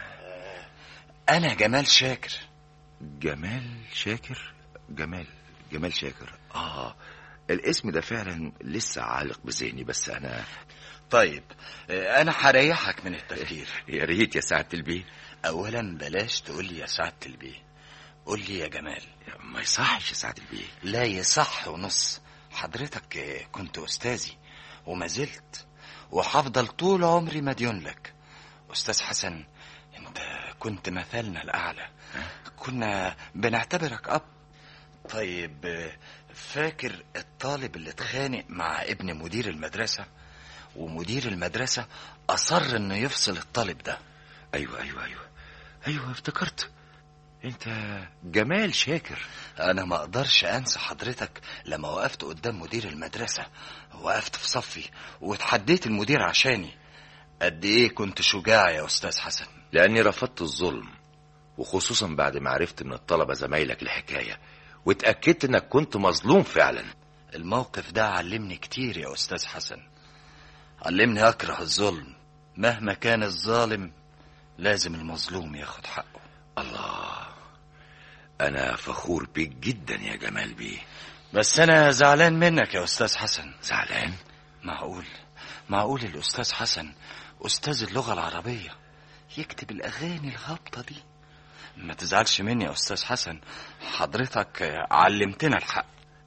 Speaker 11: انا جمال شاكر
Speaker 1: جمال شاكر جمال جمال شاكر اه الاسم ده فعلا لسه عالق بذهني بس انا
Speaker 11: طيب آه، انا هريحك من التفكير
Speaker 1: يا ريت يا سعاده البيه
Speaker 11: اولا بلاش تقول لي يا سعاده البيه قول لي يا جمال
Speaker 1: ما يصحش يا سعاده البيه
Speaker 11: لا يصح ونص حضرتك آه، كنت استاذي وما زلت وهفضل طول عمري مديون لك استاذ حسن انت كنت مثلنا الاعلى كنا بنعتبرك اب طيب آه، فاكر الطالب اللي اتخانق مع ابن مدير المدرسه ومدير المدرسه اصر انه يفصل الطالب ده
Speaker 1: ايوه ايوه ايوه ايوه افتكرت انت جمال شاكر
Speaker 11: انا ما اقدرش انسى حضرتك لما وقفت قدام مدير المدرسة وقفت في صفي وتحديت المدير عشاني قد ايه كنت شجاع يا استاذ حسن
Speaker 1: لاني رفضت الظلم وخصوصا بعد ما عرفت ان الطلبه زمايلك الحكايه واتاكدت انك كنت مظلوم فعلا
Speaker 11: الموقف ده علمني كتير يا استاذ حسن علمني اكره الظلم مهما كان الظالم لازم المظلوم ياخد حقه
Speaker 1: الله انا فخور بيك جدا يا جمال بيه
Speaker 11: بس انا زعلان منك يا استاذ حسن
Speaker 1: زعلان
Speaker 11: معقول معقول الاستاذ حسن استاذ اللغه العربيه يكتب الاغاني الهابطه دي ما تزعلش مني يا استاذ حسن حضرتك علمتنا الحق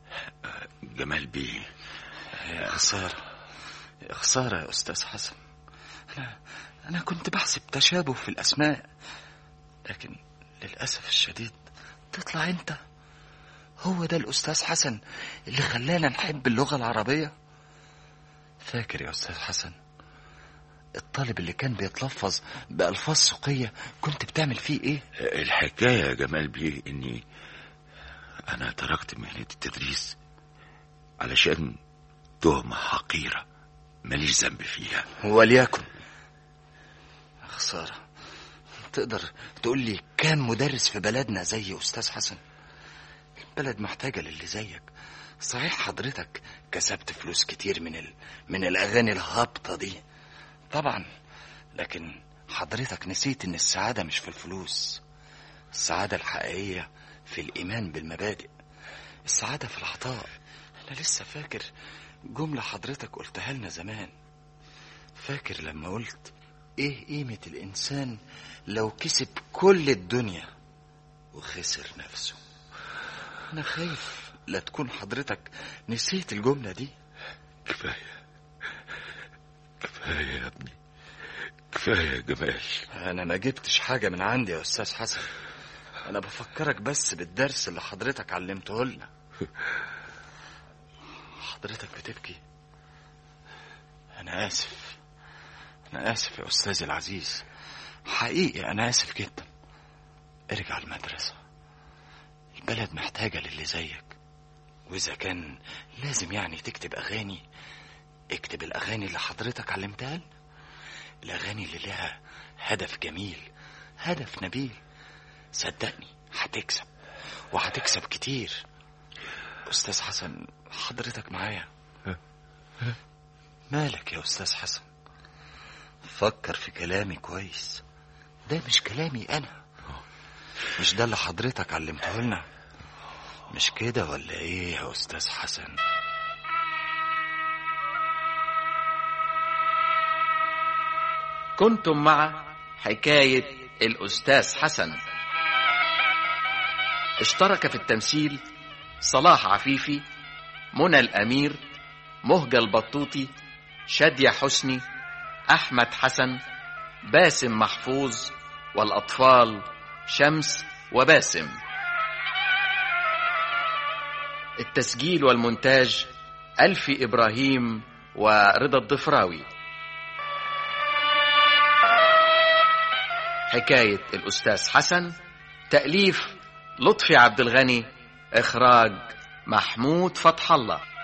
Speaker 1: جمال بيه
Speaker 11: يا خساره يا خساره يا استاذ حسن انا انا كنت بحسب تشابه في الاسماء لكن للاسف الشديد تطلع انت هو ده الاستاذ حسن اللي خلانا نحب اللغه العربيه فاكر يا استاذ حسن الطالب اللي كان بيتلفظ بألفاظ سوقية كنت بتعمل فيه ايه؟
Speaker 1: الحكايه يا جمال بيه اني انا تركت مهنه التدريس علشان تهمه حقيره ماليش ذنب فيها
Speaker 11: وليكن خسارة تقدر تقول لي كام مدرس في بلدنا زي أستاذ حسن البلد محتاجة للي زيك صحيح حضرتك كسبت فلوس كتير من ال... من الأغاني الهابطة دي طبعا لكن حضرتك نسيت إن السعادة مش في الفلوس السعادة الحقيقية في الإيمان بالمبادئ السعادة في العطاء أنا لسه فاكر جملة حضرتك قلتها لنا زمان فاكر لما قلت ايه قيمة الانسان لو كسب كل الدنيا وخسر نفسه انا خايف لا تكون حضرتك نسيت الجملة دي
Speaker 12: كفاية كفاية يا ابني كفاية يا جمال
Speaker 11: أنا ما جبتش حاجة من عندي يا أستاذ حسن أنا بفكرك بس بالدرس اللي حضرتك علمته لنا حضرتك بتبكي أنا آسف أنا آسف يا أستاذي العزيز حقيقي أنا آسف جدا ارجع المدرسة البلد محتاجة للي زيك وإذا كان لازم يعني تكتب أغاني اكتب الأغاني اللي حضرتك علمتها لنا الأغاني اللي لها هدف جميل هدف نبيل صدقني هتكسب وهتكسب كتير أستاذ حسن حضرتك معايا مالك يا أستاذ حسن فكر في كلامي كويس ده مش كلامي أنا مش ده اللي حضرتك علمته لنا مش كده ولا ايه يا أستاذ حسن
Speaker 2: كنتم مع حكاية الأستاذ حسن اشترك في التمثيل صلاح عفيفي منى الأمير مهجة البطوطي شادية حسني أحمد حسن باسم محفوظ والأطفال شمس وباسم التسجيل والمونتاج ألفي إبراهيم ورضا الضفراوي حكاية الأستاذ حسن تأليف لطفي عبد الغني إخراج محمود فتح الله